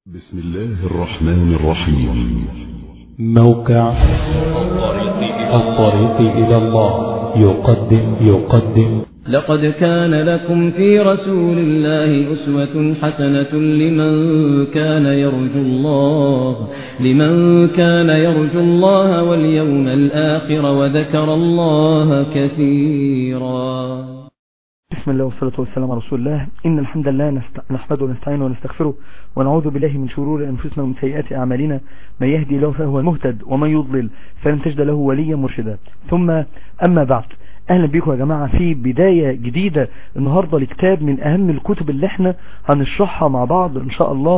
بسم الله الرحمن الرحيم موقع الطريق إلى الله يقدم يقدم لقد كان لكم في رسول الله أسوة حسنة لمن كان يرجو الله لمن كان يرجو الله واليوم الآخر وذكر الله كثيرا بسم الله والصلاة والسلام على رسول الله إن الحمد لله نست- نحمده ونستعينه ونستغفره ونعوذ بالله من شرور أنفسنا ومن سيئات أعمالنا من يهدي الله فهو المهتد ومن يضلل فلن تجد له وليا مرشدا ثم أما بعد أهلا بكم يا جماعة في بداية جديدة النهاردة لكتاب من أهم الكتب اللي احنا هنشرحها مع بعض إن شاء الله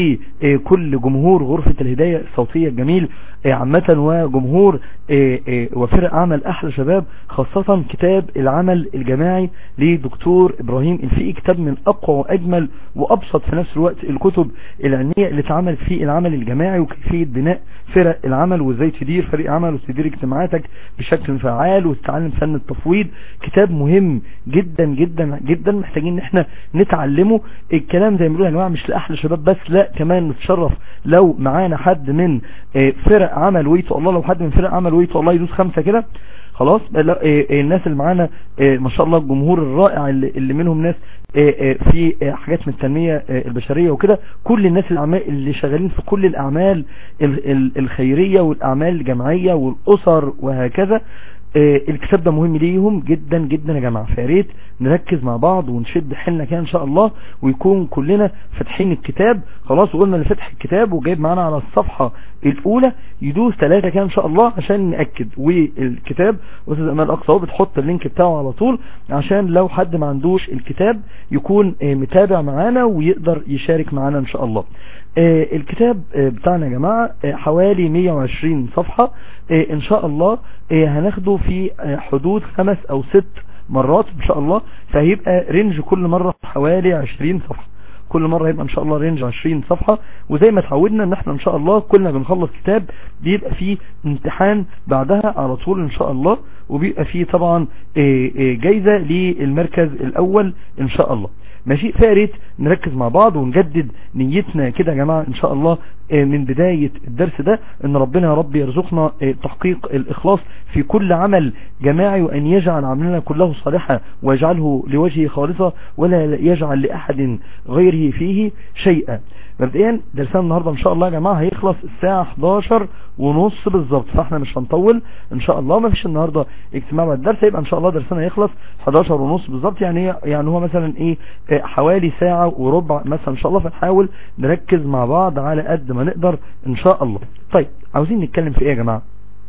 لكل جمهور غرفة الهداية الصوتية الجميل آه، عامة وجمهور آه، آه، وفرق عمل أحلى شباب خاصة كتاب العمل الجماعي لدكتور إبراهيم الفقي كتاب من أقوى وأجمل وأبسط في نفس الوقت الكتب العلمية اللي اتعمل في العمل الجماعي وكيفية بناء فرق العمل وازاي تدير فريق عمل وتدير اجتماعاتك بشكل فعال وتتعلم فن التفويض كتاب مهم جدا جدا جدا محتاجين ان احنا نتعلمه الكلام زي ما بيقولوا يا جماعه مش لاحلى شباب بس لا كمان نتشرف لو معانا حد من آه، فرق عمل ويتو الله لو حد من فرق عمل ويتو الله يدوس خمسة كده خلاص لا، آه، آه، الناس اللي معانا آه، ما شاء الله الجمهور الرائع اللي اللي منهم ناس آه، آه، في آه، حاجات من التنمية آه، البشرية وكده كل الناس الأعمال اللي شغالين في كل الأعمال ال- ال- الخيرية والأعمال الجماعية والأسر وهكذا آه، الكتاب ده مهم ليهم جدا جدا يا جماعة فياريت نركز مع بعض ونشد حيلنا كده ان شاء الله ويكون كلنا فاتحين الكتاب خلاص وقلنا اللي فتح الكتاب وجايب معانا على الصفحة الاولى يدوس ثلاثة كده ان شاء الله عشان نأكد والكتاب استاذ امال اقصى هو بتحط اللينك بتاعه على طول عشان لو حد ما عندوش الكتاب يكون آه، متابع معانا ويقدر يشارك معانا ان شاء الله آه، الكتاب آه، بتاعنا يا جماعة آه، حوالي 120 صفحة آه، ان شاء الله آه، هناخده في آه، حدود خمس او ست مرات ان شاء الله فهيبقى رينج كل مرة حوالي 20 صفحة كل مرة هيبقى ان شاء الله رينج 20 صفحة وزي ما اتعودنا ان احنا ان شاء الله كل ما بنخلص كتاب بيبقى فيه امتحان بعدها على طول ان شاء الله وبيبقى فيه طبعا آه، آه، جايزة للمركز الاول ان شاء الله ماشي فاريت نركز مع بعض ونجدد نيتنا كده يا جماعة ان شاء الله آه، من بداية الدرس ده ان ربنا يا رب يرزقنا آه، تحقيق الاخلاص في كل عمل جماعي وان يجعل عملنا كله صالحا ويجعله لوجهه خالصا ولا يجعل لاحد غيره فيه شيئا مبدئيا درسنا النهاردة ان شاء الله يا جماعة هيخلص الساعة 11 ونص بالظبط فاحنا مش هنطول ان شاء الله ما فيش النهاردة اجتماع بعد الدرس يبقى ان شاء الله درسنا هيخلص 11 ونص بالظبط يعني يعني هو مثلا ايه آه، حوالي ساعة وربع مثلا ان شاء الله فنحاول نركز مع بعض على قد ما نقدر ان شاء الله طيب عاوزين نتكلم في ايه يا جماعة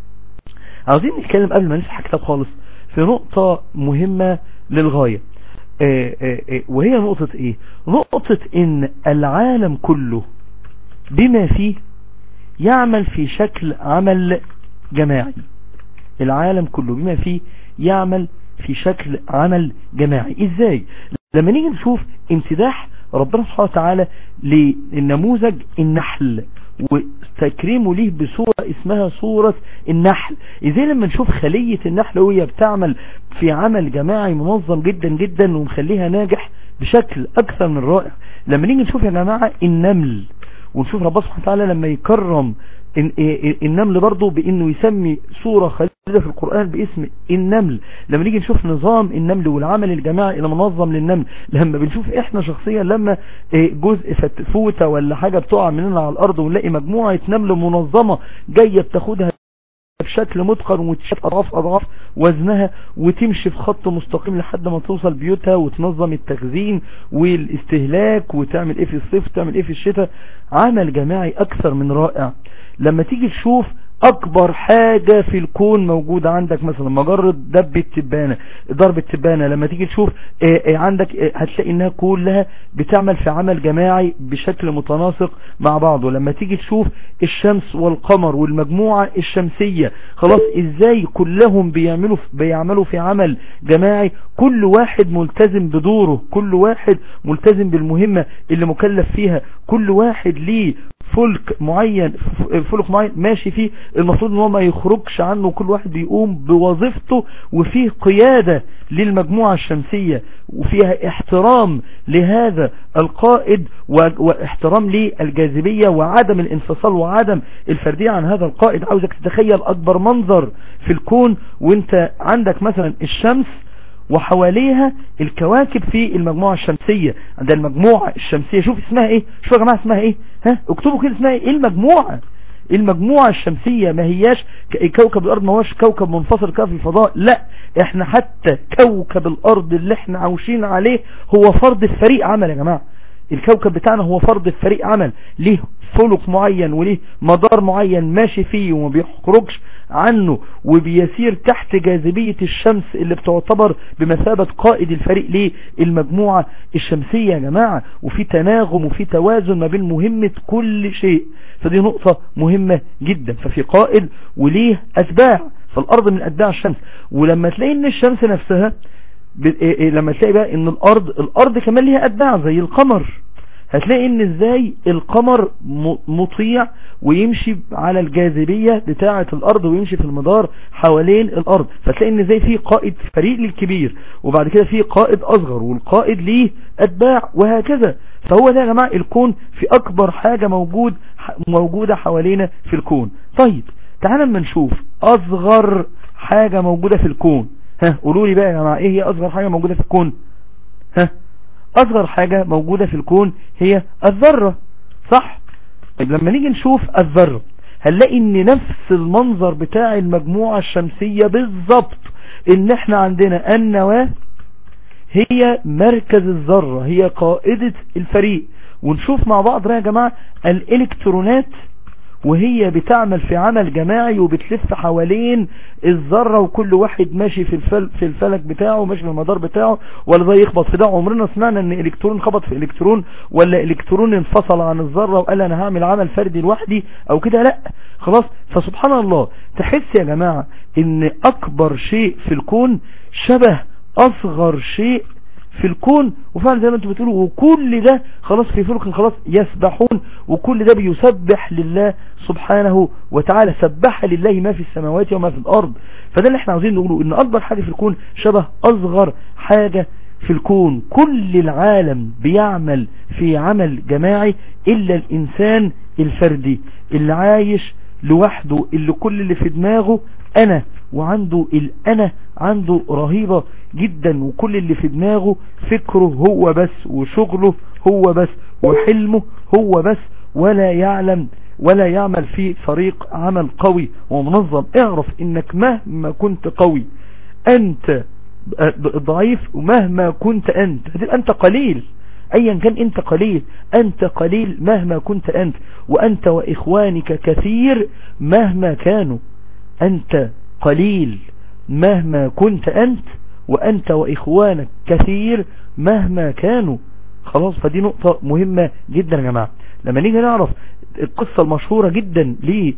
عاوزين نتكلم قبل ما نفتح كتاب خالص في نقطة مهمة للغاية آه، آه، آه، وهي نقطة ايه نقطة ان العالم كله بما فيه يعمل في شكل عمل جماعي العالم كله بما فيه يعمل في شكل عمل جماعي ازاي لما نيجي نشوف امتداح ربنا سبحانه وتعالى للنموذج النحل وتكريمه ليه بصورة اسمها صورة النحل ازاي لما نشوف خلية النحل وهي بتعمل في عمل جماعي منظم جدا جدا ومخليها ناجح بشكل اكثر من رائع لما نيجي نشوف يا جماعة النمل ونشوف ربنا سبحانه وتعالى لما يكرم إن- إيه- النمل برضه بانه يسمي صورة خالدة في القرآن باسم النمل لما نيجي نشوف نظام النمل والعمل الجماعي المنظم للنمل لما بنشوف احنا شخصيا لما إيه، جزء فت- فوتة ولا حاجة بتقع مننا على الارض ونلاقي مجموعة نمل منظمة جاية بتاخدها بشكل متقن وتشوف اضعاف اضعاف وزنها وتمشي في خط مستقيم لحد ما توصل بيوتها وتنظم التخزين والاستهلاك وتعمل ايه في الصيف وتعمل ايه في الشتاء عمل جماعي اكثر من رائع لما تيجي تشوف اكبر حاجة في الكون موجودة عندك مثلا مجرة دب التبانة ضرب التبانة لما تيجي تشوف آه، آه، عندك آه، هتلاقي انها كلها بتعمل في عمل جماعي بشكل متناسق مع بعضه لما تيجي تشوف الشمس والقمر والمجموعة الشمسية خلاص ازاي كلهم بيعملوا بيعملوا في عمل جماعي كل واحد ملتزم بدوره كل واحد ملتزم بالمهمة اللي مكلف فيها كل واحد ليه فلك معين ف- فلك معين ماشي فيه المفروض ان هو ما يخرجش عنه كل واحد بيقوم بوظيفته وفيه قيادة للمجموعة الشمسية وفيها احترام لهذا القائد واحترام للجاذبية وعدم الانفصال وعدم الفردية عن هذا القائد عاوزك تتخيل اكبر منظر في الكون وانت عندك مثلا الشمس وحواليها الكواكب في المجموعة الشمسية عند المجموعة الشمسية شوف اسمها ايه شوف يا جماعة اسمها ايه ها اكتبوا كده اسمها ايه المجموعة المجموعة الشمسية ما هياش كوكب الارض ما هوش كوكب منفصل كده في الفضاء لا احنا حتى كوكب الارض اللي احنا عاوشين عليه هو فرض الفريق عمل يا جماعة الكوكب بتاعنا هو فرض الفريق عمل ليه فلك معين وليه مدار معين ماشي فيه وما بيخرجش عنه وبيسير تحت جاذبية الشمس اللي بتعتبر بمثابة قائد الفريق للمجموعة الشمسية يا جماعة وفي تناغم وفي توازن ما بين مهمة كل شيء فدي نقطة مهمة جدا ففي قائد وليه أتباع فالأرض من أتباع الشمس ولما تلاقي ان الشمس نفسها لما تلاقي بقى ان الأرض الأرض كمان ليها أتباع زي القمر هتلاقي ان ازاي القمر مطيع ويمشي على الجاذبية بتاعة الارض ويمشي في المدار حوالين الارض فتلاقي ان ازاي في قائد فريق للكبير وبعد كده في قائد اصغر والقائد ليه اتباع وهكذا فهو ده يا جماعة الكون في اكبر حاجة موجود موجودة حوالينا في الكون طيب تعالى اما نشوف اصغر حاجة موجودة في الكون ها قولوا لي بقى يا جماعة ايه هي اصغر حاجة موجودة في الكون ها اصغر حاجة موجودة في الكون هي الذرة صح طيب لما نيجي نشوف الذرة هنلاقي ان نفس المنظر بتاع المجموعة الشمسية بالظبط ان احنا عندنا النواة هي مركز الذرة هي قائدة الفريق ونشوف مع بعض يا جماعة الالكترونات وهي بتعمل في عمل جماعي وبتلف حوالين الذرة وكل واحد ماشي في الفل في الفلك بتاعه ماشي في المدار بتاعه ولا ده يخبط في ده عمرنا سمعنا ان الكترون خبط في الكترون ولا الكترون انفصل عن الذرة وقال انا هعمل عمل فردي لوحدي او كده لا خلاص فسبحان الله تحس يا جماعة ان اكبر شيء في الكون شبه اصغر شيء في الكون وفعلا زي ما انتم بتقولوا وكل ده خلاص في فلك خلاص يسبحون وكل ده بيسبح لله سبحانه وتعالى سبح لله ما في السماوات وما في الارض فده اللي احنا عاوزين نقوله ان اكبر حاجة في الكون شبه اصغر حاجة في الكون كل العالم بيعمل في عمل جماعي الا الانسان الفردي اللي عايش لوحده اللي كل اللي في دماغه انا وعنده الانا عنده رهيبة جدا وكل اللي في دماغه فكره هو بس وشغله هو بس وحلمه هو بس ولا يعلم ولا يعمل في فريق عمل قوي ومنظم اعرف انك مهما كنت قوي انت ضعيف ومهما كنت انت هتبقى انت قليل ايا كان انت قليل انت قليل مهما كنت انت وانت واخوانك كثير مهما كانوا انت قليل مهما كنت انت وانت واخوانك كثير مهما كانوا خلاص فدي نقطة مهمة جدا يا جماعة لما نيجي نعرف القصة المشهورة جدا ليه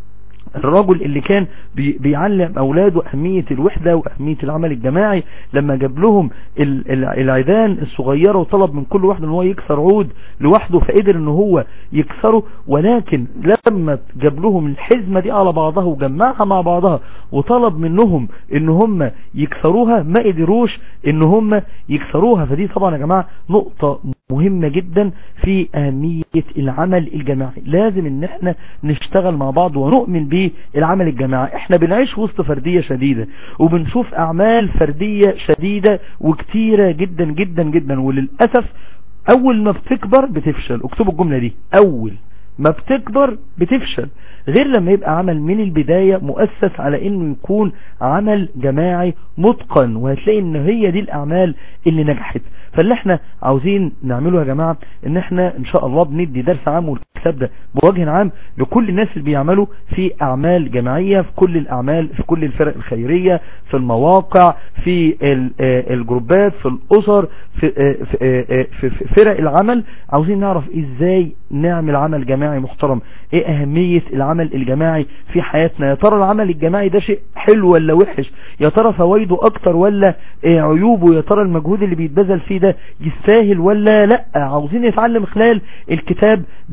الرجل اللي كان بي بيعلم اولاده اهمية الوحدة واهمية العمل الجماعي لما جاب لهم العيدان الصغيرة وطلب من كل واحد ان هو يكسر عود لوحده فقدر ان هو يكسره ولكن لما جاب لهم الحزمة دي على بعضها وجمعها مع بعضها وطلب منهم ان هم يكسروها ما قدروش ان هم يكسروها فدي طبعا يا جماعة نقطة مهمة جدا في اهمية العمل الجماعي لازم ان احنا نشتغل مع بعض ونؤمن بالعمل الجماعي احنا بنعيش وسط فردية شديدة وبنشوف اعمال فردية شديدة وكتيرة جدا جدا جدا وللأسف اول ما بتكبر بتفشل اكتبوا الجملة دي اول ما بتكبر بتفشل غير لما يبقى عمل من البداية مؤسس على انه يكون عمل جماعي متقن وهتلاقي ان هي دي الاعمال اللي نجحت فاللي احنا عاوزين نعمله يا جماعة ان احنا ان شاء الله بندي درس عام والكتاب ده بوجه عام لكل الناس اللي بيعملوا في اعمال جماعية في كل الاعمال في كل الفرق الخيرية في المواقع في الجروبات في الاسر في, في, في فرق العمل عاوزين نعرف ازاي نعمل عمل جماعي محترم ايه اهمية العمل الجماعي في حياتنا يا ترى العمل الجماعي ده شيء حلو ولا وحش يا ترى فوائده اكتر ولا إيه عيوبه يا ترى المجهود اللي بيتبذل فيه ده يستاهل ولا لا عاوزين نتعلم خلال الكتاب ده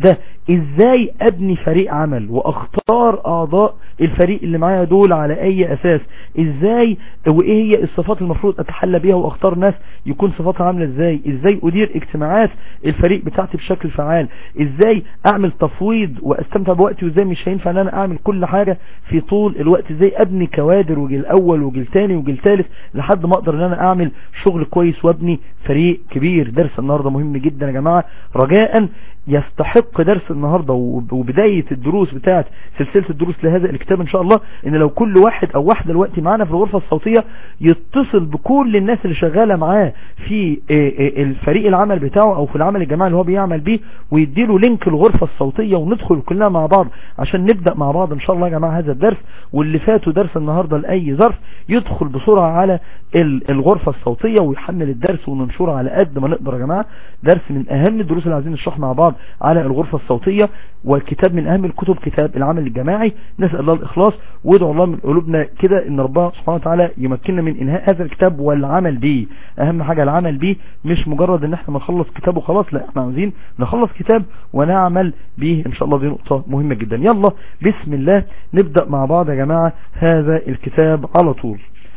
ازاي ابني فريق عمل واختار اعضاء الفريق اللي معايا دول على اي اساس ازاي وايه هي الصفات المفروض اتحلى بيها واختار ناس يكون صفاتها عاملة ازاي ازاي ادير اجتماعات الفريق بتاعتي بشكل فعال ازاي اعمل تفويض واستمتع بوقتي وازاي مش هينفع ان انا اعمل كل حاجة في طول الوقت ازاي ابني كوادر وجيل اول وجيل تاني وجيل تالت لحد ما اقدر ان انا اعمل شغل كويس وابني فريق كبير درس النهاردة مهم جدا يا جماعة رجاء يستحق درس النهاردة وبداية الدروس بتاعت سلسلة الدروس لهذا الكتاب ان شاء الله ان لو كل واحد او واحدة دلوقتي معانا في الغرفة الصوتية يتصل بكل الناس اللي شغالة معاه في الفريق العمل بتاعه او في العمل الجماعي اللي هو بيعمل بيه ويديله لينك الغرفة الصوتية وندخل كلنا مع بعض عشان نبدأ مع بعض ان شاء الله يا جماعة هذا الدرس واللي فاتوا درس النهاردة لأي ظرف يدخل بسرعة على الغرفة الصوتية ويحمل الدرس وننشره على قد ما نقدر يا جماعة درس من اهم الدروس اللي عايزين نشرح مع بعض على الغرفة الصوتية والكتاب من اهم الكتب كتاب العمل الجماعي نسأل الله الاخلاص وادعو الله من قلوبنا كده ان ربنا سبحانه وتعالى يمكننا من انهاء هذا الكتاب والعمل به اهم حاجة العمل به مش مجرد ان احنا نخلص كتاب وخلاص لا احنا عاوزين نخلص كتاب ونعمل به ان شاء الله دي نقطة مهمة جدا يلا بسم الله نبدأ مع بعض يا جماعة هذا الكتاب على طول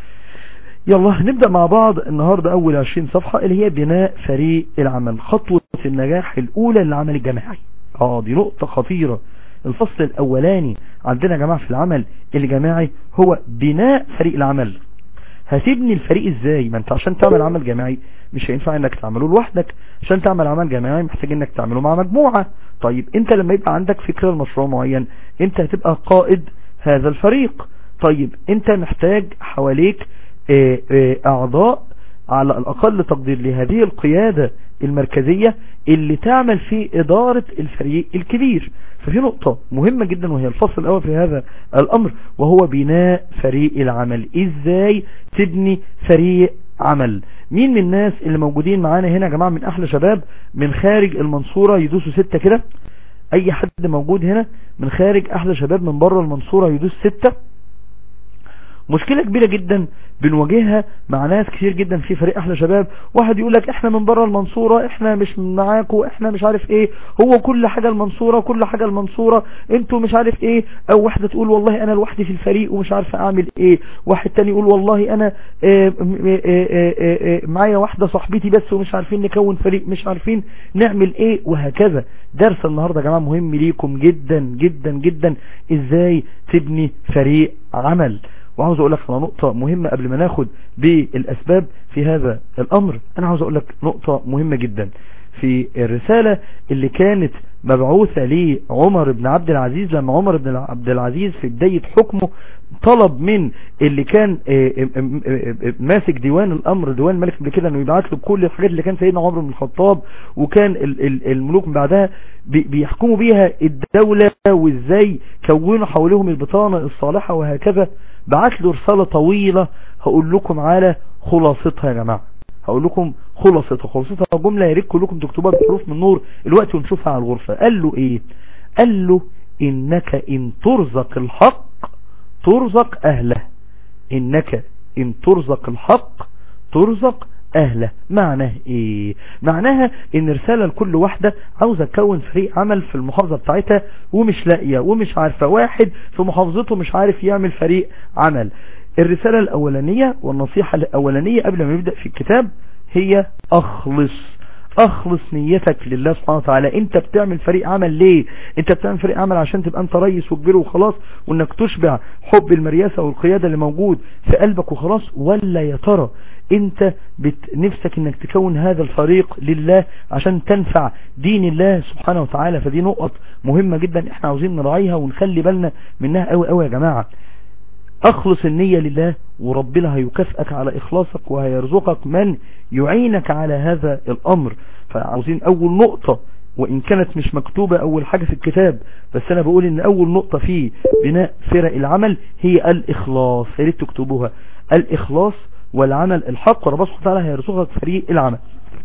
يلا نبدأ مع بعض النهاردة أول 20 صفحة اللي هي بناء فريق العمل خطوة النجاح الأولى للعمل الجماعي اه دي نقطة خطيرة الفصل الأولاني عندنا يا جماعة في العمل الجماعي هو بناء فريق العمل هتبني الفريق ازاي ما انت عشان تعمل عمل جماعي مش هينفع انك تعمله لوحدك عشان تعمل عمل جماعي محتاج انك تعمله مع مجموعة طيب انت لما يبقى عندك فكرة لمشروع معين انت هتبقى قائد هذا الفريق طيب انت محتاج حواليك اه اه اعضاء على الاقل تقدير لهذه القيادة المركزية اللي تعمل في ادارة الفريق الكبير ففي نقطة مهمة جدا وهي الفصل الاول في هذا الامر وهو بناء فريق العمل ازاي تبني فريق عمل مين من الناس اللي موجودين معانا هنا يا جماعة من احلى شباب من خارج المنصورة يدوسوا ستة كده اي حد موجود هنا من خارج احلى شباب من بره المنصورة يدوس ستة مشكلة كبيرة جدا بنواجهها مع ناس كتير جدا في فريق احلى شباب واحد يقول لك احنا من بره المنصورة احنا مش معاكم احنا مش عارف ايه هو كل حاجة المنصورة كل حاجة المنصورة انتوا مش عارف ايه او واحدة تقول والله انا لوحدي في الفريق ومش عارف اعمل ايه واحد تاني يقول والله انا اه اه اه معايا واحدة صاحبتي بس ومش عارفين نكون فريق مش عارفين نعمل ايه وهكذا درس النهاردة يا جماعة مهم ليكم جدا جدا جدا ازاي تبني فريق عمل وعاوز اقول لك على نقطة مهمة قبل ما ناخد بالاسباب في هذا الامر انا عاوز اقول لك نقطة مهمة جدا في الرسالة اللي كانت مبعوثة لعمر بن عبد العزيز لما عمر بن عبد العزيز في بداية حكمه طلب من اللي كان ماسك ديوان الامر ديوان الملك قبل كده انه يبعت له كل الحاجات اللي كان سيدنا عمر بن الخطاب وكان الملوك من بعدها بيحكموا بيها الدولة وازاي كونوا حولهم البطانة الصالحة وهكذا بعت له رسالة طويلة هقول لكم على خلاصتها يا جماعة هقول لكم خلاصتها خلاصتها جملة يا ريت كلكم تكتبوها بحروف من نور الوقت ونشوفها على الغرفة قال له ايه قال له انك ان ترزق الحق ترزق اهله انك ان ترزق الحق ترزق اهله معناه ايه معناها ان رسالة لكل واحدة عاوزة تكون فريق عمل في المحافظة بتاعتها ومش لاقية ومش عارفة واحد في محافظته مش عارف يعمل فريق عمل الرسالة الاولانية والنصيحة الاولانية قبل ما يبدأ في الكتاب هي اخلص اخلص نيتك لله سبحانه وتعالى انت بتعمل فريق عمل ليه انت بتعمل فريق عمل عشان تبقى انت ريس وكبير وخلاص وانك تشبع حب المرياسة والقيادة اللي موجود في قلبك وخلاص ولا يا ترى انت بت... نفسك انك تكون هذا الفريق لله عشان تنفع دين الله سبحانه وتعالى فدي نقط مهمة جدا احنا عاوزين نراعيها ونخلي بالنا منها قوي قوي يا جماعة اخلص النية لله وربنا هيكافئك على اخلاصك وهيرزقك من يعينك على هذا الامر فعاوزين اول نقطة وان كانت مش مكتوبة اول حاجة في الكتاب بس انا بقول ان اول نقطة في بناء فرق العمل هي الاخلاص يا ريت تكتبوها الاخلاص والعمل الحق وربنا سبحانه وتعالى هيرزقك فريق العمل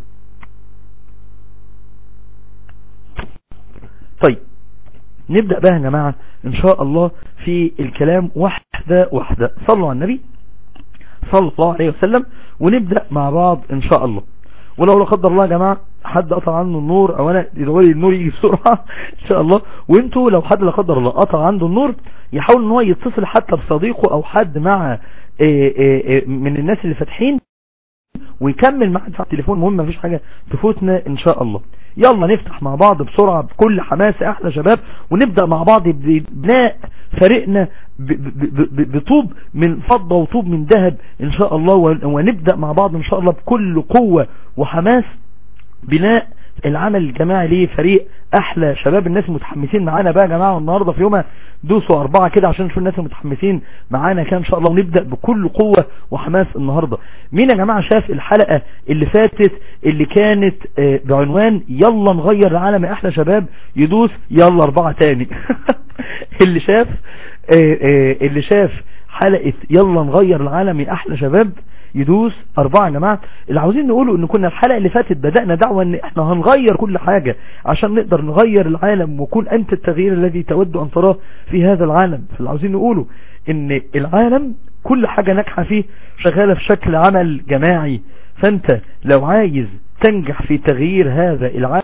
طيب نبدأ بقى يا جماعة ان شاء الله في الكلام واحدة واحدة صلوا على النبي صلى الله عليه وسلم ونبدأ مع بعض ان شاء الله ولو لا قدر الله يا جماعه حد قطع عنه النور او انا يدور لي النور يجي بسرعه ان شاء الله وانتوا لو حد لا قدر الله قطع عنده النور يحاول ان هو يتصل حتى بصديقه او حد مع إيه إيه إيه من الناس اللي فاتحين ويكمل معاك على التليفون مهم مفيش حاجة تفوتنا ان شاء الله يلا نفتح مع بعض بسرعة بكل حماس احلى شباب ونبدأ مع بعض ببناء فريقنا بطوب من فضة وطوب من ذهب ان شاء الله ونبدأ مع بعض ان شاء الله بكل قوة وحماس بناء العمل الجماعي ليه فريق احلى شباب الناس متحمسين معانا بقى يا جماعة النهاردة في يومها دوسوا اربعة كده عشان نشوف الناس المتحمسين معانا كده ان شاء الله ونبدأ بكل قوة وحماس النهاردة مين يا جماعة شاف الحلقة اللي فاتت اللي كانت بعنوان يلا نغير العالم يا احلى شباب يدوس يلا اربعة تاني اللي شاف اللي شاف حلقة يلا نغير العالم يا احلى شباب يدوس أربعة يا جماعة اللي عاوزين نقوله ان كنا الحلقة اللي فاتت بدأنا دعوة ان احنا هنغير كل حاجة عشان نقدر نغير العالم وكون انت التغيير الذي تود ان تراه في هذا العالم فاللي عاوزين نقوله ان العالم كل حاجة ناجحة فيه شغالة في شكل عمل جماعي فانت لو عايز تنجح في تغيير هذا العالم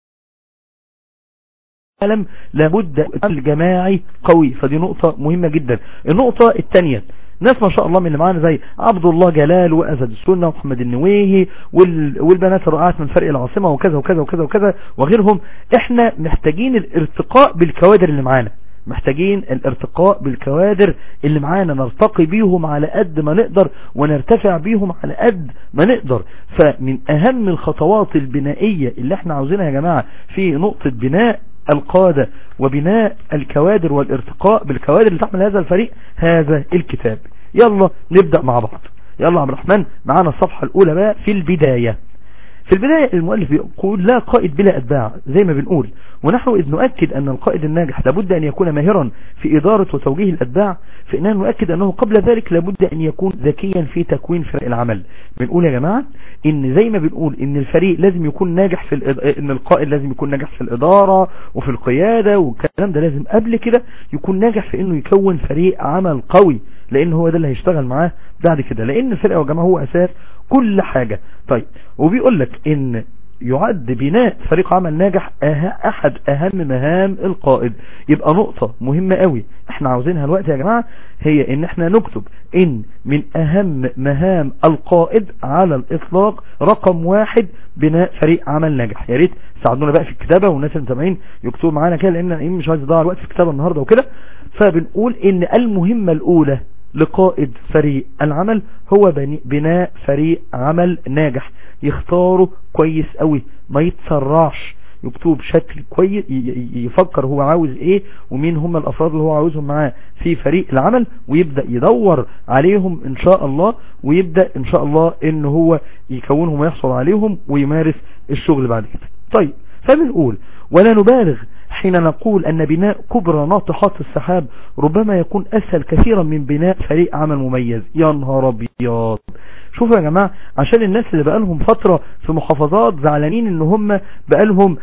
العالم لابد الجماعي قوي فدي نقطة مهمة جدا النقطة الثانية ناس ما شاء الله من اللي معانا زي عبد الله جلال وأسد السنة ومحمد النويهي والبنات الرائعات من فريق العاصمة وكذا وكذا وكذا وكذا وغيرهم احنا محتاجين الارتقاء بالكوادر اللي معانا محتاجين الارتقاء بالكوادر اللي معانا نرتقي بيهم على قد ما نقدر ونرتفع بيهم على قد ما نقدر فمن اهم الخطوات البنائية اللي احنا عاوزينها يا جماعة في نقطة بناء القادة وبناء الكوادر والارتقاء بالكوادر اللي تحمل هذا الفريق هذا الكتاب يلا نبدأ مع بعض يلا عبد الرحمن معانا الصفحة الأولى بقى في البداية في البداية المؤلف يقول لا قائد بلا أتباع زي ما بنقول ونحن إذ نؤكد أن القائد الناجح لابد أن يكون ماهرا في إدارة وتوجيه الأتباع فإننا نؤكد أنه قبل ذلك لابد أن يكون ذكيا في تكوين فرق العمل بنقول يا جماعة إن زي ما بنقول إن الفريق لازم يكون ناجح في الإد... إن القائد لازم يكون ناجح في الإدارة وفي القيادة والكلام ده لازم قبل كده يكون ناجح في إنه يكون فريق عمل قوي لأن هو ده اللي هيشتغل معاه بعد كده لأن الفرق يا جماعة هو أساس كل حاجة طيب وبيقول لك إن يعد بناء فريق عمل ناجح أه احد اهم مهام القائد يبقى نقطة مهمة قوي احنا عاوزينها الوقت يا جماعة هي ان احنا نكتب ان من اهم مهام القائد على الاطلاق رقم واحد بناء فريق عمل ناجح يا ريت ساعدونا بقى في الكتابة والناس اللي متابعين يكتبوا معانا كده لان مش عايز اضيع الوقت في الكتابة النهاردة وكده فبنقول ان المهمة الاولى لقائد فريق العمل هو بناء فريق عمل ناجح يختاره كويس قوي ما يتسرعش يكتب بشكل كويس يفكر هو عاوز ايه ومين هم الافراد اللي هو عاوزهم معاه في فريق العمل ويبدأ يدور عليهم ان شاء الله ويبدأ ان شاء الله ان هو يكونهم ويحصل عليهم ويمارس الشغل بعد كده طيب فبنقول ولا نبالغ حين نقول أن بناء كبرى ناطحات السحاب ربما يكون أسهل كثيرا من بناء فريق عمل مميز يا نهار أبيض شوفوا يا جماعة عشان الناس اللي بقالهم فترة في محافظات زعلانين ان هم بقالهم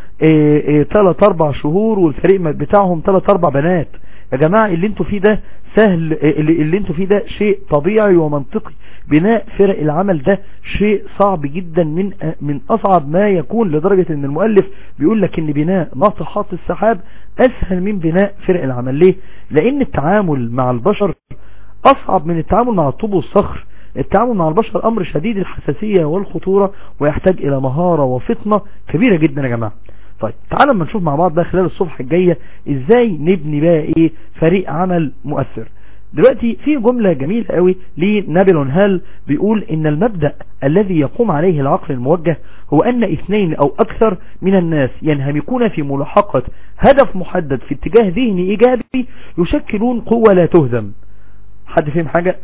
3 4 شهور والفريق بتاعهم 3 4 بنات يا جماعة اللي انتوا فيه ده سهل اللي, اللي انتوا فيه ده شيء طبيعي ومنطقي بناء فرق العمل ده شيء صعب جدا من من اصعب ما يكون لدرجة ان المؤلف بيقول لك ان بناء ناطحات السحاب اسهل من بناء فرق العمل ليه لان التعامل مع البشر اصعب من التعامل مع الطوب والصخر التعامل مع البشر امر شديد الحساسية والخطورة ويحتاج الى مهارة وفطنة كبيرة جدا يا جماعة طيب تعالى اما نشوف مع بعض بقى خلال الصفحة الجاية ازاي نبني بقى ايه فريق عمل مؤثر دلوقتي في جملة جميلة قوي لنابلون هال بيقول ان المبدأ الذي يقوم عليه العقل الموجه هو ان اثنين او اكثر من الناس ينهمكون في ملاحقة هدف محدد في اتجاه ذهني ايجابي يشكلون قوة لا تهزم حد فهم حاجة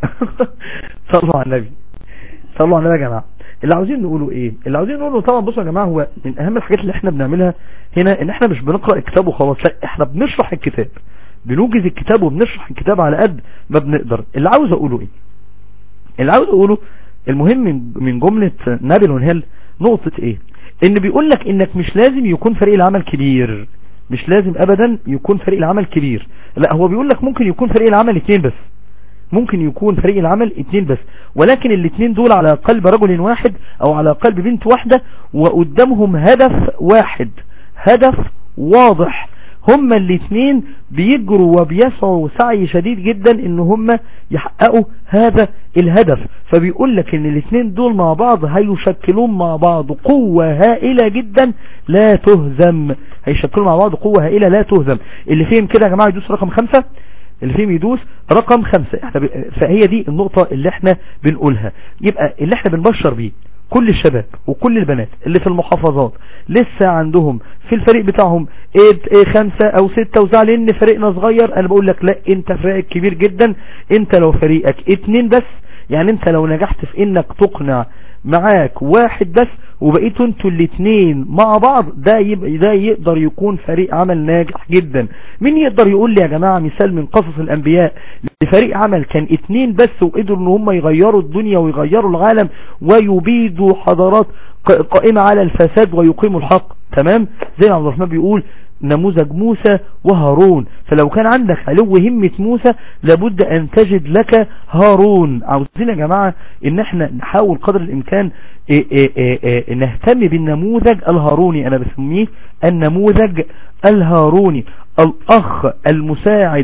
صلوا على النبي صلوا على النبي يا جماعة اللي عاوزين نقوله ايه اللي عاوزين نقوله طبعا بصوا يا جماعة هو من اهم الحاجات اللي احنا بنعملها هنا ان احنا مش بنقرأ الكتاب وخلاص لا احنا بنشرح الكتاب بنوجز الكتاب وبنشرح الكتاب على قد ما بنقدر اللي عاوز اقوله ايه اللي عاوز اقوله المهم من جملة نابلون هيل نقطة ايه ان بيقول لك انك مش لازم يكون فريق العمل كبير مش لازم ابدا يكون فريق العمل كبير لا هو بيقول لك ممكن يكون فريق العمل اتنين بس ممكن يكون فريق العمل اتنين بس ولكن الاتنين دول على قلب رجل واحد او على قلب بنت واحدة وقدامهم هدف واحد هدف واضح هما الاثنين بيجروا وبيسعوا سعي شديد جدا ان هما يحققوا هذا الهدف فبيقول لك ان الاثنين دول مع بعض هيشكلون مع بعض قوة هائلة جدا لا تهزم هيشكلوا مع بعض قوة هائلة لا تهزم اللي فيهم كده يا جماعة يدوس رقم خمسة اللي فيهم يدوس رقم خمسة احنا ب... فهي دي النقطة اللي احنا بنقولها يبقى اللي احنا بنبشر بيه كل الشباب وكل البنات اللي في المحافظات لسه عندهم في الفريق بتاعهم ايه ايه خمسة او ستة وزعلين ان فريقنا صغير انا بقول لك لا انت فريقك كبير جدا انت لو فريقك اتنين بس يعني انت لو نجحت في انك تقنع معاك واحد بس وبقيتوا انتوا الاثنين مع بعض ده يبقى ده يقدر يكون فريق عمل ناجح جدا مين يقدر يقول لي يا جماعة مثال من قصص الانبياء لفريق عمل كان اتنين بس وقدروا ان هم يغيروا الدنيا ويغيروا العالم ويبيدوا حضارات قائمة على الفساد ويقيموا الحق تمام زي ما عبد الرحمن بيقول نموذج موسى وهارون فلو كان عندك علو همة موسى لابد ان تجد لك هارون عاوزين يا جماعة ان احنا نحاول قدر الامكان إيه إيه إيه نهتم بالنموذج الهاروني انا بسميه النموذج الهاروني الاخ المساعد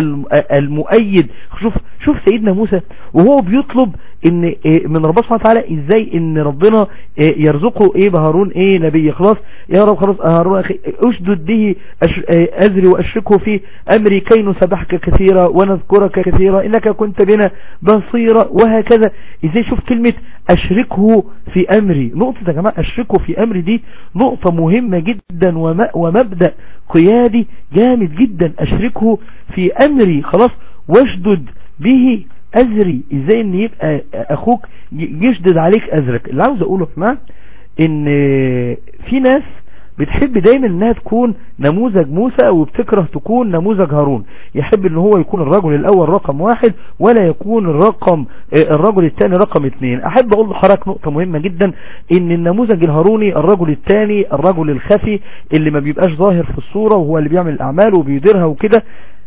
المؤيد شوف شوف سيدنا موسى وهو بيطلب ان من ربنا سبحانه وتعالى ازاي ان ربنا يرزقه ايه بهارون ايه نبي خلاص يا رب خلاص هارون اخي اشدد به ازري واشركه في امري كي نسبحك كثيرا ونذكرك كثيرا انك كنت بنا بصيرا وهكذا ازاي شوف كلمة اشركه في امري نقطة يا جماعة اشركه في امري دي نقطة مهمة جدا ومبدأ قيادي جامد جدا اشركه في امري خلاص واشدد به ازري ازاي ان يبقى اخوك يشدد عليك ازرك اللي عاوز اقوله يا جماعه ان في ناس بتحب دايما انها تكون نموذج موسى وبتكره تكون نموذج هارون يحب ان هو يكون الرجل الاول رقم واحد ولا يكون الرقم الرجل الثاني رقم اثنين احب اقول لحضرتك نقطة مهمة جدا ان النموذج الهاروني الرجل الثاني الرجل الخفي اللي ما بيبقاش ظاهر في الصورة وهو اللي بيعمل الاعمال وبيديرها وكده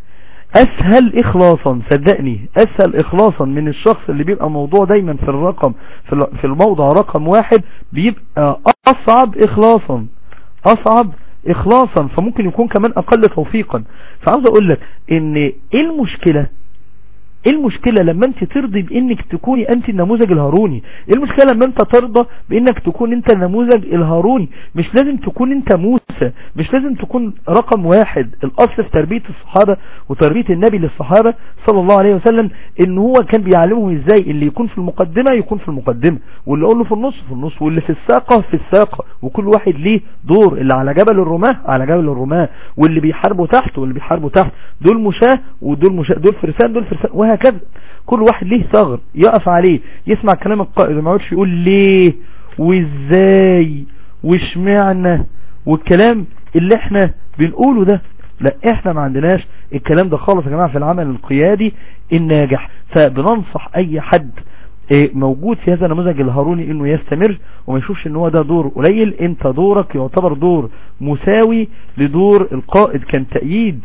اسهل اخلاصا صدقني اسهل اخلاصا من الشخص اللي بيبقى موضوع دايما في الرقم في الموضع رقم واحد بيبقى اصعب اخلاصا اصعب اخلاصا فممكن يكون كمان اقل توفيقا فعاوز اقول لك ان ايه المشكلة ايه المشكلة لما انت ترضي بانك تكوني انت النموذج الهاروني ايه المشكلة لما انت ترضى بانك تكون انت النموذج الهاروني مش لازم تكون انت موسى مش لازم تكون رقم واحد الاصل في تربية الصحابة وتربية النبي للصحابة صلى الله عليه وسلم ان هو كان بيعلمهم ازاي اللي يكون في المقدمة يكون في المقدمة واللي يقول له في النص في النص واللي في الساقة في الساقة وكل واحد ليه دور اللي على جبل الرماة على جبل الرماة واللي بيحاربوا تحت واللي بيحاربوا تحت دول مشاة ودول مشاة دول فرسان دول فرسان وهكذا كل واحد ليه ثغر يقف عليه يسمع كلام القائد ما يقعدش يقول ليه وازاي واشمعنى والكلام اللي احنا بنقوله ده لا احنا ما عندناش الكلام ده خالص يا جماعة في العمل القيادي الناجح فبننصح اي حد موجود في هذا النموذج الهاروني انه يستمر وما يشوفش ان هو ده دور قليل انت دورك يعتبر دور مساوي لدور القائد كان تأييد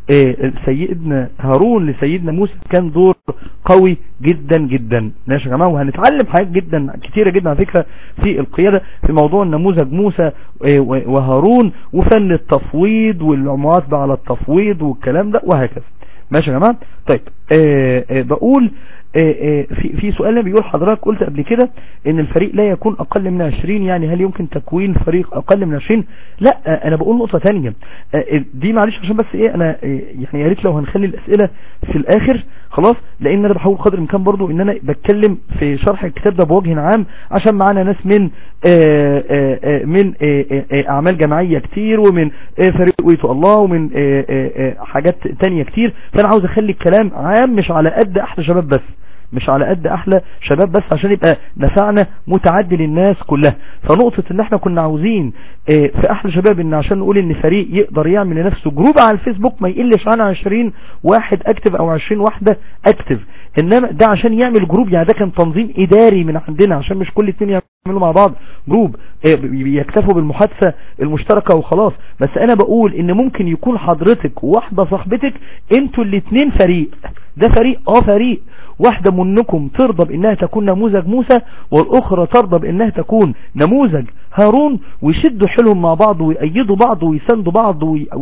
سيدنا هارون لسيدنا موسى كان دور قوي جدا جدا ماشي يا جماعه وهنتعلم حاجات جدا كتيره جدا على فكره في القياده في موضوع النموذج موسى وهارون وفن التفويض والمواظبه على التفويض والكلام ده وهكذا ماشي يا جماعه طيب آآ آآ بقول في في سؤال بيقول حضرتك قلت قبل كده ان الفريق لا يكون اقل من 20 يعني هل يمكن تكوين فريق اقل من 20 لا انا بقول نقطة تانية دي معلش عشان بس ايه انا يعني يا ريت لو هنخلي الاسئلة في الاخر خلاص لان انا بحاول قدر الامكان برضو ان انا بتكلم في شرح الكتاب ده بوجه عام عشان معانا ناس من آآ آآ من آآ اعمال جماعية كتير ومن فريق ويتو الله ومن حاجات تانية كتير فانا عاوز اخلي الكلام عام مش على قد احلى شباب بس مش على قد احلى شباب بس عشان يبقى نفعنا متعدي للناس كلها فنقطة ان احنا كنا عاوزين اه في احلى شباب ان عشان نقول ان فريق يقدر يعمل لنفسه جروب على الفيسبوك ما يقلش عن 20 واحد اكتف او 20 واحدة اكتف انما ده عشان يعمل جروب يعني ده كان تنظيم اداري من عندنا عشان مش كل اتنين يعملوا مع بعض جروب اه يكتفوا بالمحادثة المشتركة وخلاص بس انا بقول ان ممكن يكون حضرتك وواحدة صاحبتك انتوا الاتنين فريق ده فريق اه فريق واحدة منكم ترضى بانها تكون نموذج موسى والاخرى ترضى بانها تكون نموذج هارون ويشدوا حيلهم مع بعض ويأيدوا بعض ويساندوا بعض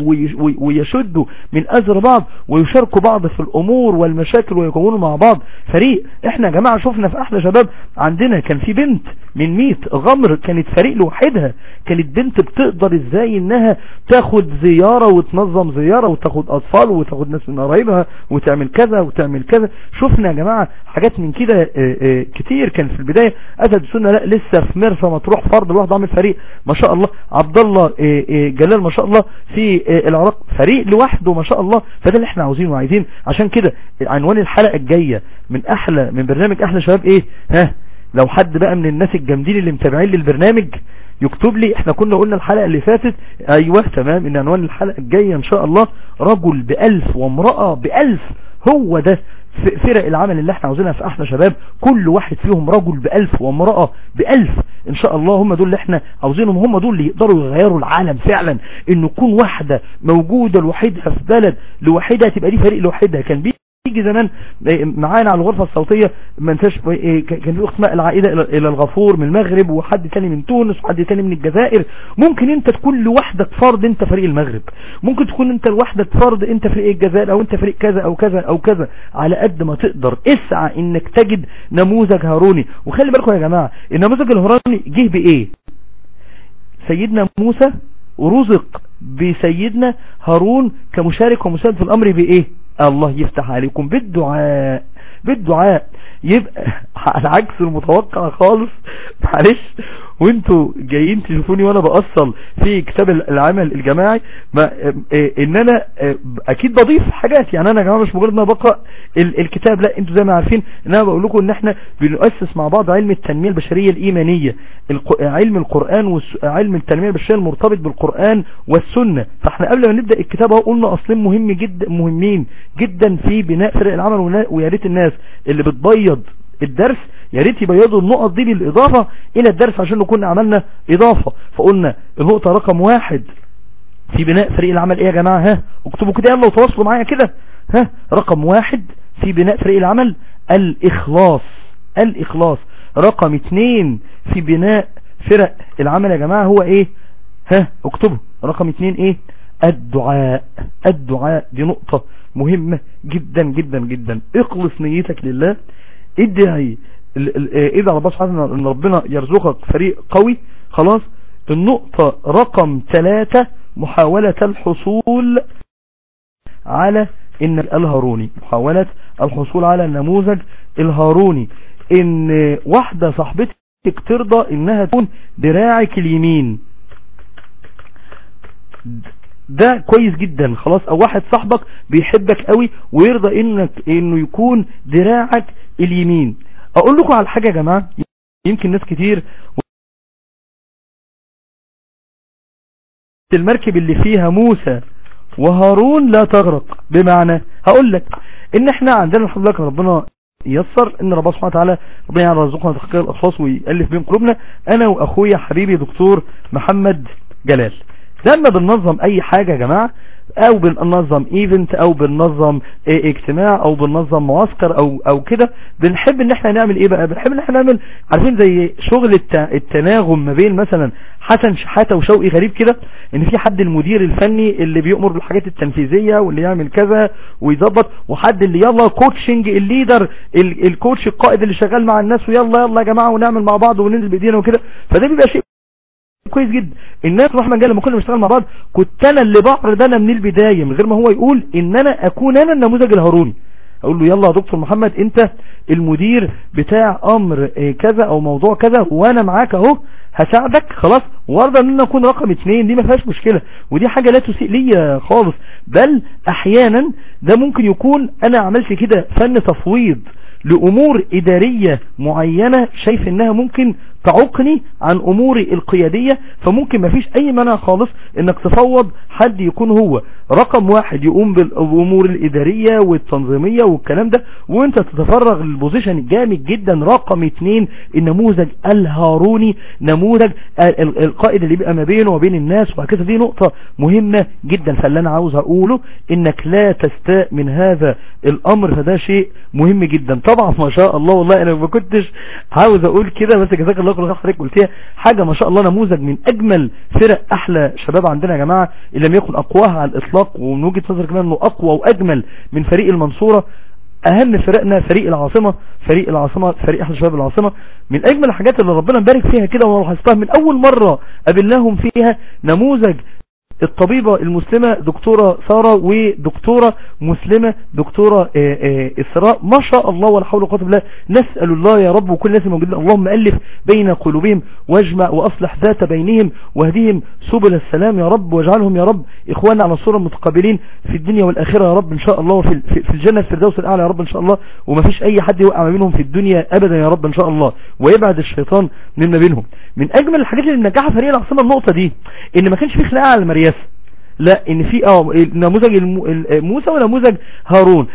ويشدوا من أزر بعض ويشاركوا بعض في الأمور والمشاكل ويكونوا مع بعض فريق احنا يا جماعة شفنا في أحلى شباب عندنا كان في بنت من ميت غمر كانت فريق لوحدها كانت بنت بتقدر ازاي انها تاخد زيارة وتنظم زيارة وتاخد أطفال وتاخد ناس من قرايبها وتعمل كذا وتعمل كذا شفنا يا جماعة حاجات من كده كتير كان في البداية أسد السنة لا لسه في مرسى مطروح فرد لوحده عامل فريق ما شاء الله عبد الله جلال ما شاء الله في العراق فريق لوحده ما شاء الله فده اللي احنا عاوزينه وعايزين عشان كده عنوان الحلقة الجاية من احلى من برنامج احلى شباب ايه ها لو حد بقى من الناس الجامدين اللي متابعين للبرنامج يكتب لي احنا كنا قلنا الحلقة اللي فاتت ايوه تمام ان عنوان الحلقة الجاية ان شاء الله رجل بألف وامرأة بألف هو ده فرق العمل اللي احنا عاوزينها في احلى شباب كل واحد فيهم رجل بألف وامرأة بألف ان شاء الله هم دول اللي احنا عاوزينهم هم دول اللي يقدروا يغيروا العالم فعلا انه يكون واحدة موجودة لوحدها في بلد لوحدها تبقى دي فريق لوحدها كان بي يجي زمان معانا على الغرفة الصوتية ما انتش كان في اسماء العائدة الى الغفور من المغرب وحد تاني من تونس وحد تاني من الجزائر ممكن انت تكون لوحدك فرد انت فريق المغرب ممكن تكون انت لوحدك فرد انت فريق الجزائر او انت فريق كذا او كذا او كذا على قد ما تقدر اسعى انك تجد نموذج هاروني وخلي بالكم يا جماعة النموذج الهاروني جه بايه سيدنا موسى رزق بسيدنا هارون كمشارك ومساعد في الامر بايه الله يفتح عليكم بالدعاء بالدعاء يبقى على عكس المتوقع خالص معلش وانتوا جايين تشوفوني وانا بأصل في كتاب العمل الجماعي ما ان انا اكيد بضيف حاجات يعني انا يا جماعه مش مجرد ان انا بقرا الكتاب لا انتوا زي ما عارفين ان انا بقول لكم ان احنا بنؤسس مع بعض علم التنميه البشريه الايمانيه علم القران وعلم التنميه البشريه المرتبط بالقران والسنه فاحنا قبل ما نبدا الكتاب اهو قلنا اصلين مهم جدا مهمين جدا في بناء فرق العمل ويا ريت الناس اللي بتبيض الدرس يا ريت يبيضوا النقط دي بالإضافة إلى الدرس عشان نكون عملنا إضافة فقلنا النقطة رقم واحد في بناء فريق العمل إيه يا جماعة ها اكتبوا كده يلا وتواصلوا معايا كده ها رقم واحد في بناء فريق العمل الإخلاص الإخلاص رقم اتنين في بناء فرق العمل يا جماعة هو إيه ها اكتبوا رقم اتنين إيه الدعاء الدعاء دي نقطة مهمة جدا جدا جدا اخلص نيتك لله ادعي اذا الله سبحانه ان ربنا يرزقك فريق قوي خلاص النقطة رقم ثلاثة محاولة الحصول على ان الهاروني محاولة الحصول على النموذج الهاروني ان واحدة صاحبتك ترضى انها تكون دراعك اليمين ده كويس جدا خلاص او واحد صاحبك بيحبك قوي ويرضى انك انه يكون دراعك اليمين اقول لكم على حاجة يا جماعة يمكن ناس كتير المركب اللي فيها موسى وهارون لا تغرق بمعنى هقول لك ان احنا عندنا الحمد لله ربنا يسر ان ربنا سبحانه وتعالى ربنا يرزقنا تحقيق الاخلاص ويالف بين قلوبنا انا واخويا حبيبي دكتور محمد جلال لما بننظم اي حاجة يا جماعة او بننظم ايفنت او بننظم اجتماع او بننظم معسكر او او كده بنحب ان احنا نعمل ايه بقى بنحب ان احنا نعمل عارفين زي شغل التناغم ما بين مثلا حسن شحاتة وشوقي غريب كده ان في حد المدير الفني اللي بيأمر بالحاجات التنفيذية واللي يعمل كذا ويظبط وحد اللي يلا كوتشنج الليدر الكوتش القائد اللي شغال مع الناس ويلا يلا يا جماعة ونعمل مع بعض وننزل بايدينا وكده فده بيبقى شيء كويس جدا الناس رحمة جاء لما كنا بنشتغل مع بعض كنت انا اللي بعرض انا من البداية من غير ما هو يقول ان انا اكون انا النموذج الهاروني اقول له يلا يا دكتور محمد انت المدير بتاع امر كذا او موضوع كذا وانا معاك اهو هساعدك خلاص وارضى ان انا اكون رقم اتنين دي ما فيهاش مشكلة ودي حاجة لا تسيء ليا خالص بل احيانا ده ممكن يكون انا عملت كده فن تفويض لامور ادارية معينة شايف انها ممكن تعوقني عن اموري القيادية فممكن مفيش اي مانع خالص انك تفوض حد يكون هو رقم واحد يقوم بالامور الادارية والتنظيمية والكلام ده وانت تتفرغ للبوزيشن الجامد جدا رقم اتنين النموذج الهاروني نموذج القائد اللي بيبقى ما بينه وبين الناس وهكذا دي نقطة مهمة جدا فاللي انا عاوز اقوله انك لا تستاء من هذا الامر فده شيء مهم جدا طبعا ما شاء الله والله انا ما كنتش عاوز اقول كده بس جزاك الله خير حضرتك قلتيها حاجة ما شاء الله نموذج من اجمل فرق احلى شباب عندنا يا جماعة ان لم يكن اقواها على الاطلاق ومن وجهة نظر كمان انه اقوى واجمل من فريق المنصورة اهم فرقنا فريق العاصمة فريق العاصمة فريق احلى شباب العاصمة من اجمل الحاجات اللي ربنا مبارك فيها كده وانا لاحظتها من اول مرة قابلناهم فيها نموذج الطبيبة المسلمة دكتورة سارة ودكتورة مسلمة دكتورة إسراء ما شاء الله ولا حول ولا قوه الا بالله نسأل الله يا رب وكل الناس الموجودين اللهم ألف بين قلوبهم واجمع وأصلح ذات بينهم واهديهم سبل السلام يا رب واجعلهم يا رب إخواننا على الصورة متقابلين في الدنيا والآخرة يا رب إن شاء الله وفي في الجنة الفردوس الأعلى يا رب إن شاء الله وما فيش أي حد يوقع ما بينهم في الدنيا أبدا يا رب إن شاء الله ويبعد الشيطان مما بينهم من أجمل الحاجات اللي منجحها فريق العاصمة النقطة دي إن ما كانش في خناقة على المرياسة لا ان في اه نموذج موسى ونموذج هارون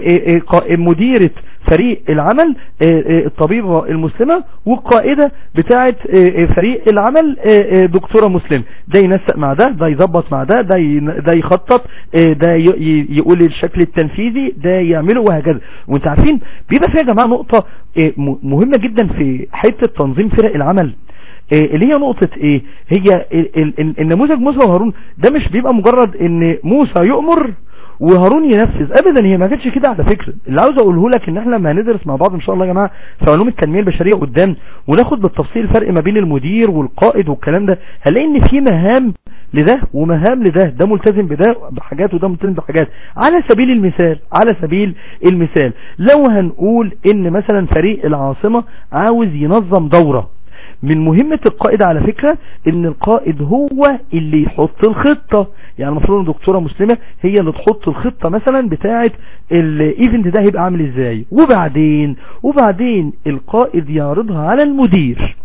مديرة فريق العمل الطبيبة المسلمة والقائدة بتاعة فريق العمل دكتورة مسلم ده ينسق مع ده ده يظبط مع ده ده ده يخطط ده يقول الشكل التنفيذي ده يعمله وهكذا وانت عارفين بيبقى فيها يا جماعة نقطة مهمة جدا في حتة تنظيم فرق العمل اللي هي نقطة ايه هي النموذج موسى وهارون ده مش بيبقى مجرد ان موسى يؤمر وهارون ينفذ ابدا هي ما كانتش كده على فكرة اللي عاوز اقوله لك ان احنا لما هندرس مع بعض ان شاء الله يا جماعة في علوم التنمية البشرية قدام وناخد بالتفصيل الفرق ما بين المدير والقائد والكلام ده هنلاقي ان في مهام لده ومهام لده ده ملتزم بده بحاجات وده ملتزم بحاجات على سبيل المثال على سبيل المثال لو هنقول ان مثلا فريق العاصمة عاوز ينظم دورة من مهمة القائد على فكرة ان القائد هو اللي يحط الخطة يعني المفروض ان دكتورة مسلمة هي اللي تحط الخطة مثلا بتاعة الايفنت ده هيبقى عامل ازاي وبعدين وبعدين القائد يعرضها على المدير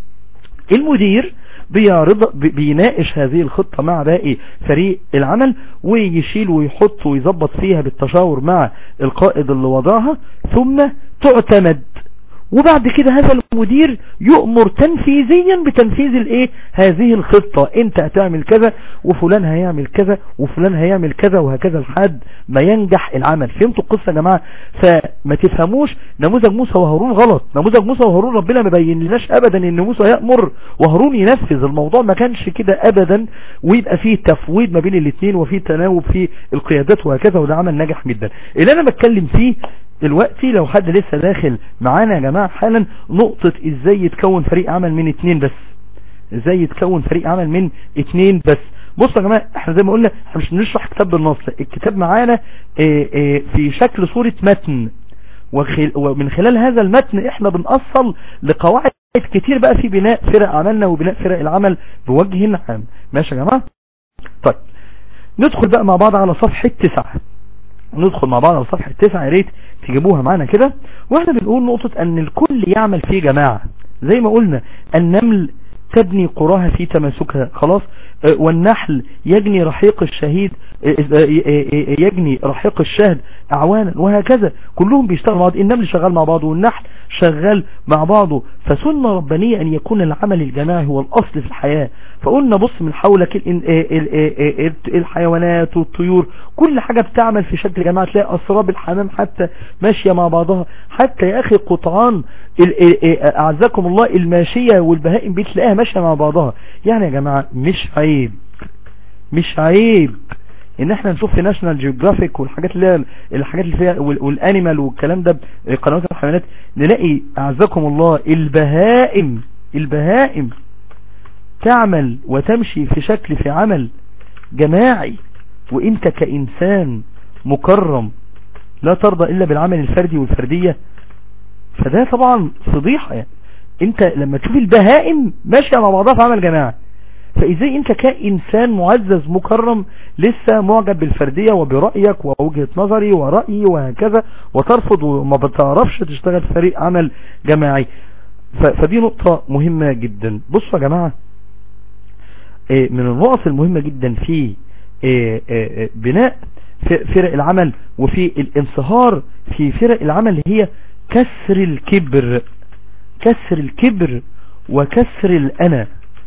المدير بيعرض بيناقش هذه الخطة مع باقي فريق العمل ويشيل ويحط ويظبط فيها بالتشاور مع القائد اللي وضعها ثم تعتمد وبعد كده هذا المدير يؤمر تنفيذيا بتنفيذ الايه هذه الخطة انت هتعمل كذا وفلان هيعمل كذا وفلان هيعمل كذا وهكذا لحد ما ينجح العمل فهمتوا القصة يا جماعة فما تفهموش نموذج موسى وهارون غلط نموذج موسى وهارون ربنا ما بين لناش ابدا ان موسى يأمر وهارون ينفذ الموضوع ما كانش كده ابدا ويبقى فيه تفويض ما بين الاثنين وفيه تناوب في القيادات وهكذا وده عمل ناجح جدا اللي انا بتكلم فيه دلوقتي لو حد لسه داخل معانا يا جماعة حالا نقطة ازاي يتكون فريق عمل من اتنين بس ازاي يتكون فريق عمل من اتنين بس بصوا يا جماعة احنا زي ما قلنا احنا مش بنشرح كتاب بالنص الكتاب معانا اه اه في شكل صورة متن ومن خلال هذا المتن احنا بنأصل لقواعد كتير بقى في بناء فرق عملنا وبناء فرق العمل بوجه عام ماشي يا جماعة طيب ندخل بقى مع بعض على صفحة تسعة ندخل مع بعض على صفحة تسعة يا ريت تجيبوها معانا كده واحنا بنقول نقطة ان الكل يعمل في جماعة زي ما قلنا النمل تبني قراها في تماسكها خلاص والنحل يجني رحيق الشهيد يجني رحيق الشهد اعوانا وهكذا كلهم بيشتغلوا مع بعض النمل شغال مع بعضه والنحل شغال مع بعضه فسنة ربانية ان يكون العمل الجماعي هو الاصل في الحياة فقلنا بص من حولك الحيوانات والطيور كل حاجة بتعمل في شكل جماعة تلاقي اسراب الحمام حتى ماشية مع بعضها حتى يا اخي قطعان اعزكم الله الماشية والبهائم بتلاقيها ماشية مع بعضها يعني يا جماعة مش عيب مش عيب ان احنا نشوف في ناشونال جيوغرافيك والحاجات اللي هي الحاجات اللي فيها والانيمال والكلام ده قنوات الحيوانات نلاقي اعزكم الله البهائم البهائم تعمل وتمشي في شكل في عمل جماعي وانت كإنسان مكرم لا ترضى الا بالعمل الفردي والفردية فده طبعا فضيحة يعني انت لما تشوف البهائم ماشية مع بعضها في عمل جماعي فازاي انت كإنسان معزز مكرم لسه معجب بالفردية وبرأيك ووجهة نظري ورأيي وهكذا وترفض وما بتعرفش تشتغل في فريق عمل جماعي فدي نقطة مهمة جدا بصوا يا جماعة من النقط المهمة جدا في بناء فرق العمل وفي الانصهار في فرق العمل هي كسر الكبر كسر الكبر وكسر الأنا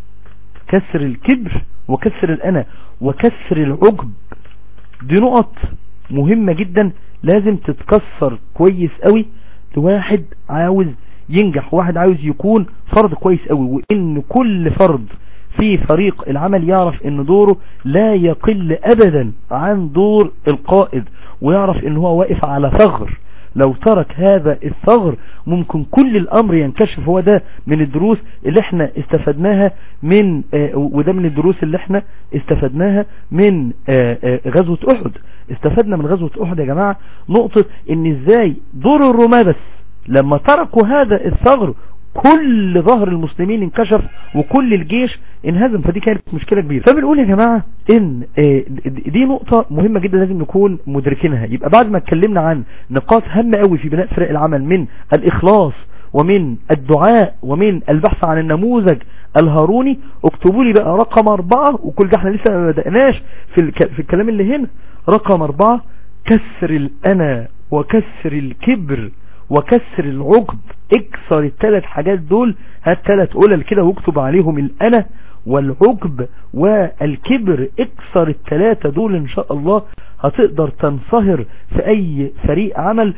كسر الكبر وكسر الأنا وكسر العجب دي نقط مهمة جدا لازم تتكسر كويس قوي لواحد عاوز ينجح واحد عاوز يكون فرد كويس قوي وان كل فرد في فريق العمل يعرف ان دوره لا يقل ابدا عن دور القائد ويعرف ان هو واقف على ثغر لو ترك هذا الثغر ممكن كل الامر ينكشف هو ده من الدروس اللي احنا استفدناها من آه وده من الدروس اللي احنا استفدناها من آه آه غزوة احد استفدنا من غزوة احد يا جماعة نقطة ان ازاي دور الرماة بس لما تركوا هذا الثغر كل ظهر المسلمين انكشف وكل الجيش انهزم فدي كانت مشكلة كبيرة فبنقول يا جماعة ان دي نقطة مهمة جدا لازم نكون مدركينها يبقى بعد ما اتكلمنا عن نقاط هامة قوي في بناء فرق العمل من الاخلاص ومن الدعاء ومن البحث عن النموذج الهاروني اكتبوا لي بقى رقم اربعة وكل ده احنا لسه ما بدأناش في, الك... في الكلام اللي هنا رقم اربعة كسر الانا وكسر الكبر وكسر العقد اكسر الثلاث حاجات دول هات ثلاث قلل كده واكتب عليهم الانا والعجب والكبر اكسر الثلاثة دول ان شاء الله هتقدر تنصهر في اي فريق عمل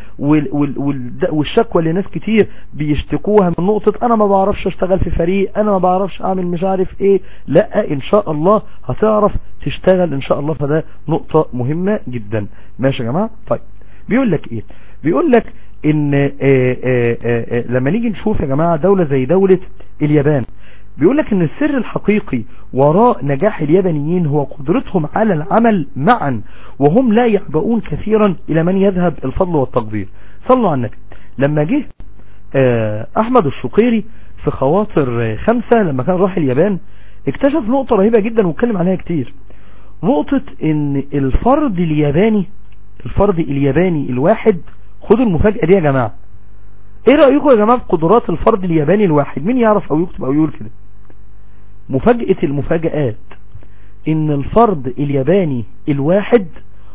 والشكوى اللي ناس كتير بيشتكوها من نقطة انا ما بعرفش اشتغل في فريق انا ما بعرفش اعمل مش عارف ايه لا ان شاء الله هتعرف تشتغل ان شاء الله فده نقطة مهمة جدا ماشي يا جماعة طيب بيقول لك ايه بيقول لك ان آآ آآ لما نيجي نشوف يا جماعة دولة زي دولة اليابان بيقول لك ان السر الحقيقي وراء نجاح اليابانيين هو قدرتهم على العمل معا وهم لا يعبؤون كثيرا الى من يذهب الفضل والتقدير صلوا على النبي لما جه احمد الشقيري في خواطر خمسة لما كان راح اليابان اكتشف نقطة رهيبة جدا واتكلم عليها كتير نقطة ان الفرد الياباني الفرد الياباني الواحد خدوا المفاجأة دي يا جماعة ايه رأيكم يا جماعة في قدرات الفرد الياباني الواحد مين يعرف او يكتب او يقول كده مفاجأة المفاجآت ان الفرد الياباني الواحد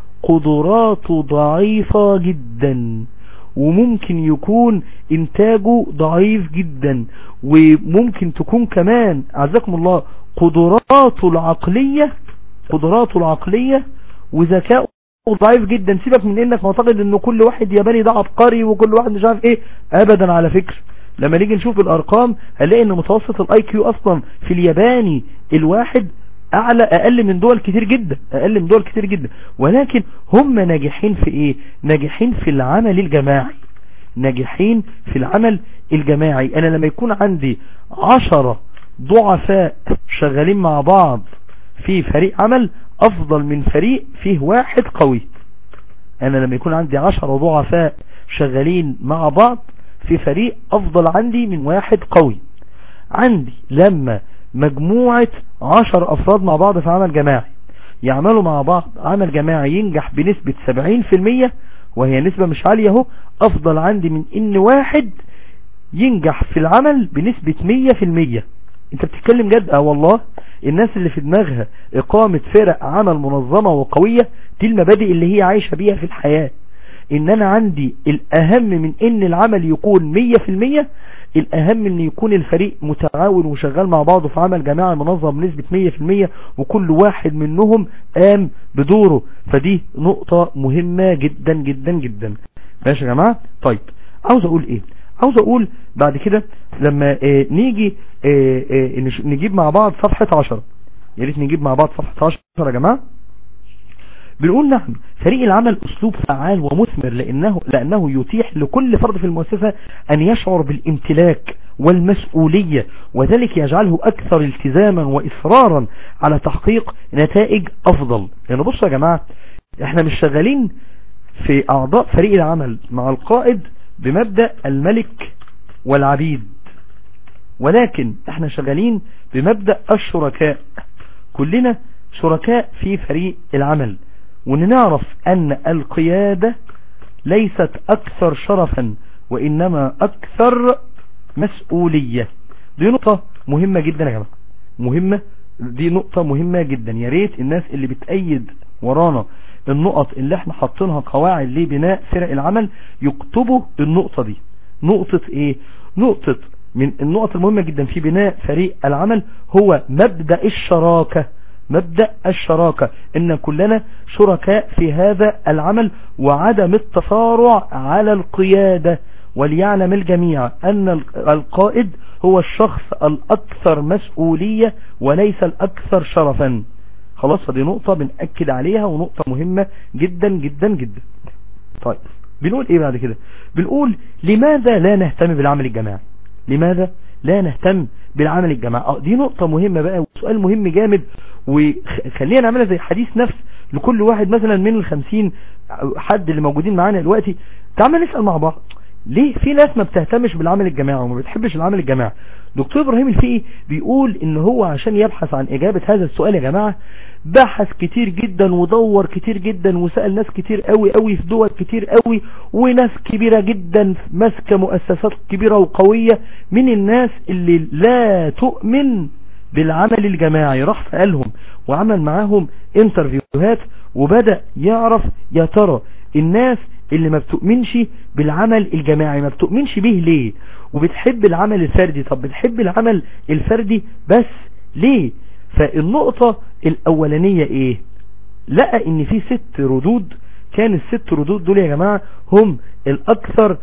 قدراته ضعيفة جدا وممكن يكون انتاجه ضعيف جدا وممكن تكون كمان عزكم الله قدراته العقلية قدراته العقلية وذكاؤه ضعيف جدا سيبك من انك معتقد ان كل واحد ياباني ده عبقري وكل واحد مش عارف ايه ابدا على فكرة لما نيجي نشوف الارقام هنلاقي ان متوسط الاي كيو اصلا في الياباني الواحد اعلى اقل من دول كتير جدا اقل من دول كتير جدا ولكن هم ناجحين في ايه ناجحين في العمل الجماعي ناجحين في العمل الجماعي انا لما يكون عندي عشرة ضعفاء شغالين مع بعض في فريق عمل افضل من فريق فيه واحد قوي انا لما يكون عندي عشرة ضعفاء شغالين مع بعض في فريق افضل عندي من واحد قوي عندي لما مجموعة عشر افراد مع بعض في عمل جماعي يعملوا مع بعض عمل جماعي ينجح بنسبة 70% وهي نسبة مش عالية اهو افضل عندي من ان واحد ينجح في العمل بنسبة 100% انت بتتكلم جد اه والله الناس اللي في دماغها اقامة فرق عمل منظمة وقوية دي المبادئ اللي هي عايشة بيها في الحياة ان انا عندي الاهم من ان العمل يكون مية في المية الاهم ان يكون الفريق متعاون وشغال مع بعضه في عمل جماعي منظم بنسبة مية في المية وكل واحد منهم قام بدوره فدي نقطة مهمة جدا جدا جدا ماشي يا جماعة طيب عاوز اقول ايه عاوز اقول بعد كده لما اه نيجي اه اه نجيب مع بعض صفحة عشرة يا ريت نجيب مع بعض صفحة عشرة يا جماعة بنقول نعم فريق العمل اسلوب فعال ومثمر لانه لانه يتيح لكل فرد في المؤسسة ان يشعر بالامتلاك والمسؤولية وذلك يجعله اكثر التزاما واصرارا على تحقيق نتائج افضل يعني بصوا يا جماعة احنا مش شغالين في اعضاء فريق العمل مع القائد بمبدأ الملك والعبيد ولكن احنا شغالين بمبدأ الشركاء كلنا شركاء في فريق العمل وان نعرف ان القيادة ليست اكثر شرفا وانما اكثر مسؤولية دي نقطة مهمة جدا يا جماعة مهمة دي نقطة مهمة جدا يا ريت الناس اللي بتأيد ورانا النقط اللي احنا حاطينها قواعد لبناء فرق العمل يكتبوا النقطة دي نقطة ايه نقطة من النقط المهمة جدا في بناء فريق العمل هو مبدأ الشراكة مبدأ الشراكة ان كلنا شركاء في هذا العمل وعدم التفارع على القيادة وليعلم الجميع ان القائد هو الشخص الاكثر مسؤولية وليس الاكثر شرفا خلاص دي نقطة بنأكد عليها ونقطة مهمة جدا جدا جدا طيب بنقول ايه بعد كده بنقول لماذا لا نهتم بالعمل الجماعي لماذا لا نهتم بالعمل الجماعي اه دي نقطة مهمة بقى وسؤال مهم جامد وخلينا نعملها زي حديث نفس لكل واحد مثلا من الخمسين حد اللي موجودين معانا دلوقتي تعال نسأل مع بعض ليه في ناس ما بتهتمش بالعمل الجماعي وما بتحبش العمل الجماعي دكتور ابراهيم الفقي بيقول ان هو عشان يبحث عن اجابة هذا السؤال يا جماعة بحث كتير جدا ودور كتير جدا وسأل ناس كتير قوي قوي في دول كتير قوي وناس كبيرة جدا ماسكة مؤسسات كبيرة وقوية من الناس اللي لا تؤمن بالعمل الجماعي راح سألهم وعمل معاهم انترفيوهات وبدأ يعرف يا ترى الناس اللي ما بتؤمنش بالعمل الجماعي ما بتؤمنش به ليه وبتحب العمل الفردي طب بتحب العمل الفردي بس ليه فالنقطة الاولانية ايه لقى ان في ست ردود كان الست ردود دول يا جماعة هم الاكثر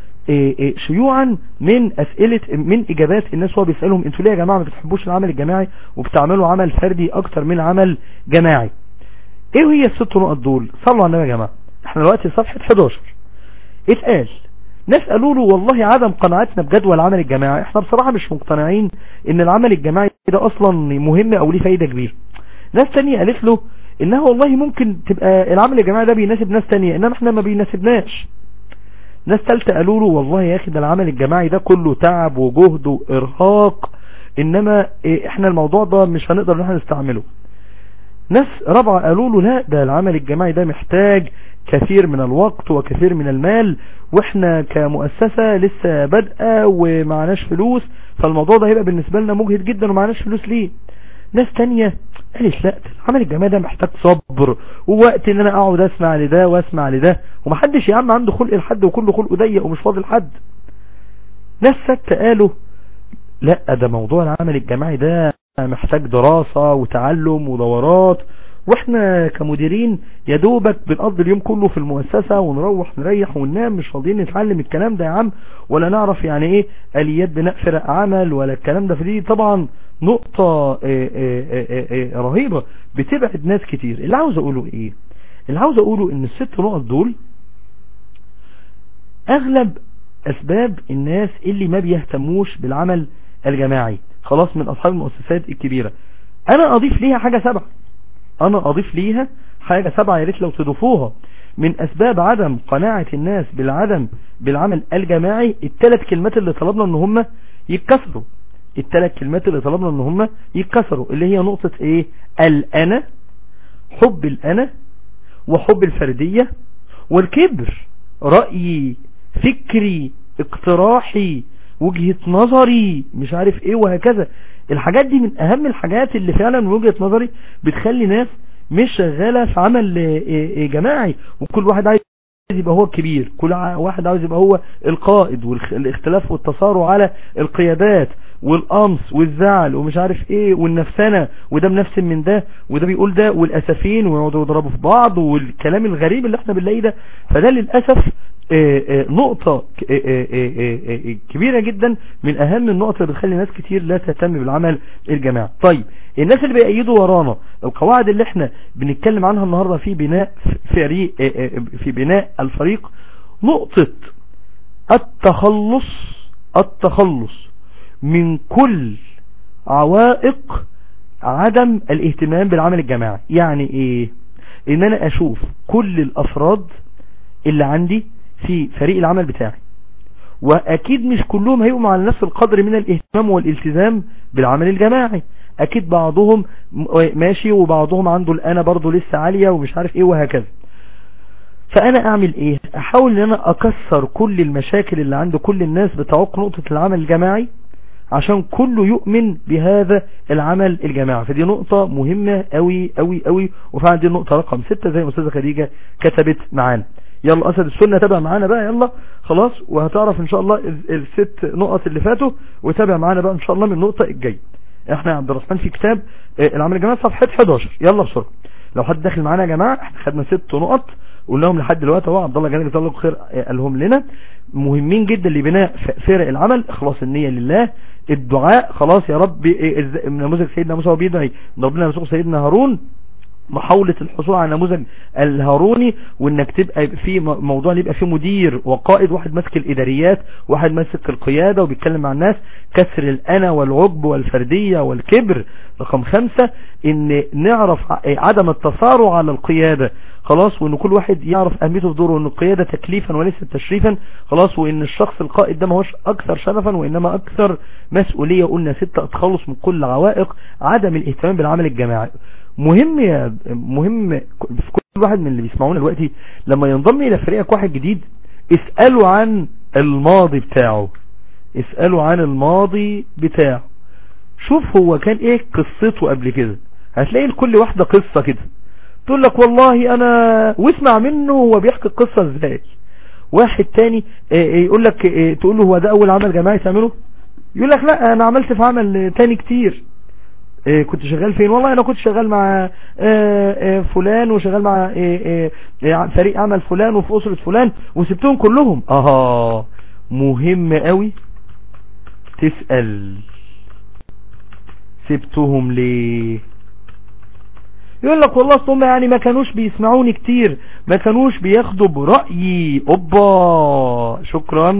شيوعا من اسئلة من اجابات الناس هو بيسألهم انتوا ليه يا جماعة ما بتحبوش العمل الجماعي وبتعملوا عمل فردي اكتر من عمل جماعي ايه هي الست نقط دول صلوا على النبي يا جماعة احنا دلوقتي صفحة 11 اتقال ناس قالوا له والله عدم قناعتنا بجدوى العمل الجماعي احنا بصراحة مش مقتنعين ان العمل الجماعي ده اصلا مهم او ليه فايدة كبيرة ناس تانية قالت له انها والله ممكن تبقى العمل الجماعي ده بيناسب ناس تانية انما احنا ما بيناسبناش ناس تالتة قالوا له والله يا اخي ده العمل الجماعي ده كله تعب وجهد وارهاق انما ايه احنا الموضوع ده مش هنقدر ان احنا نستعمله ناس رابعة قالوا له لا ده العمل الجماعي ده محتاج كثير من الوقت وكثير من المال واحنا كمؤسسة لسه بادئه ومعناش فلوس فالموضوع ده هيبقى بالنسبة لنا مجهد جدا ومعناش فلوس ليه ناس تانية قالت لا العمل الجماعي ده محتاج صبر ووقت ان انا اقعد اسمع لده واسمع لده ومحدش يا عم عنده خلق لحد وكله خلقه ضيق ومش فاضي لحد ناس ستة قالوا لا ده موضوع العمل الجماعي ده محتاج دراسة وتعلم ودورات واحنا كمديرين يا دوبك بنقضي اليوم كله في المؤسسة ونروح نريح وننام مش فاضيين نتعلم الكلام ده يا عم ولا نعرف يعني ايه اليات بناء فرق عمل ولا الكلام ده فدي طبعا نقطة اه اه اه رهيبة بتبعد ناس كتير اللي عاوز اقوله ايه اللي عاوز اقوله ان الست نقط دول اغلب اسباب الناس اللي ما بيهتموش بالعمل الجماعي خلاص من اصحاب المؤسسات الكبيرة انا اضيف ليها حاجة سبعة انا اضيف ليها حاجة سبعة يا ريت لو تضيفوها من اسباب عدم قناعة الناس بالعدم بالعمل الجماعي الثلاث كلمات اللي طلبنا ان هم يتكسروا الثلاث كلمات اللي طلبنا ان هم يتكسروا اللي هي نقطة ايه الانا حب الانا وحب الفردية والكبر رأيي فكري اقتراحي وجهة نظري مش عارف ايه وهكذا الحاجات دي من اهم الحاجات اللي فعلا من وجهة نظري بتخلي ناس مش شغالة في عمل جماعي وكل واحد عايز يبقى هو الكبير كل واحد عاوز يبقى هو القائد والاختلاف والتصارع على القيادات والقمص والزعل ومش عارف ايه والنفسنة وده منفسن من ده وده بيقول ده والاسفين ويقعدوا يضربوا في بعض والكلام الغريب اللي احنا بنلاقيه ده فده للأسف آآ آآ نقطة آآ كبيرة جدا من اهم النقط اللي بتخلي ناس كتير لا تهتم بالعمل الجماعي طيب الناس اللي بيأيدوا ورانا القواعد اللي احنا بنتكلم عنها النهاردة في بناء فريق في بناء الفريق نقطة التخلص التخلص من كل عوائق عدم الاهتمام بالعمل الجماعي يعني ايه ان انا اشوف كل الافراد اللي عندي في فريق العمل بتاعي واكيد مش كلهم هيبقوا على نفس القدر من الاهتمام والالتزام بالعمل الجماعي اكيد بعضهم م- ماشي وبعضهم عنده الانا برضو لسه عالية ومش عارف ايه وهكذا فانا اعمل ايه احاول ان انا اكسر كل المشاكل اللي عند كل الناس بتعوق نقطة العمل الجماعي عشان كله يؤمن بهذا العمل الجماعي فدي نقطة مهمة قوي قوي قوي وفعلا دي النقطة رقم ستة زي ما استاذة خديجة كتبت معانا يلا اسد السنة تابع معانا بقى يلا خلاص وهتعرف ان شاء الله ال- الست نقط اللي فاتوا وتابع معانا بقى ان شاء الله من النقطة الجاية احنا يا عبد الرحمن في كتاب آه، العمل الجماعي صفحة 11 يلا بسرعة لو حد داخل معانا يا جماعة احنا خدنا ست نقط قلناهم لحد دلوقتي اهو عبد الله جلال جزاه الله خير آه، قالهم لنا مهمين جدا لبناء ف- فرق العمل اخلاص النية لله الدعاء خلاص يا رب آه، إز- من نموذج سيدنا موسى وبيدعي إن ربنا يرزق سيدنا هارون محاولة الحصول على نموذج الهاروني وانك تبقى في م- موضوع اللي يبقى فيه مدير وقائد واحد ماسك الاداريات واحد ماسك القيادة وبيتكلم مع الناس كسر الانا والعجب والفردية والكبر رقم خمسة ان نعرف ع- عدم التسارع على القيادة خلاص وان كل واحد يعرف اهميته في دوره ان القيادة تكليفا وليس تشريفا خلاص وان الشخص القائد ده ما هوش اكثر شرفا وانما اكثر مسؤولية قلنا ستة التخلص من كل عوائق عدم الاهتمام بالعمل الجماعي مهم يا مهم في كل واحد من اللي بيسمعونا دلوقتي لما ينضم الى فريقك واحد جديد اسأله عن الماضي بتاعه اسأله عن الماضي بتاعه شوف هو كان ايه قصته قبل كده هتلاقي لكل واحدة قصة كده تقول لك والله انا واسمع منه هو بيحكي القصة ازاي واحد تاني آه، آه، يقول لك آه، تقول له هو ده اول عمل جماعي تعمله يقول لك لا انا عملت في عمل تاني كتير إيه كنت شغال فين والله انا كنت شغال مع آه، آه، فلان وشغال مع آه، آه، آه، فريق عمل فلان وفي اسرة فلان وسبتهم كلهم اه مهم قوي تسأل سبتهم ليه يقول لك والله اصل هم يعني ما كانوش بيسمعوني كتير ما كانوش بياخدوا برأيي اوبا شكرا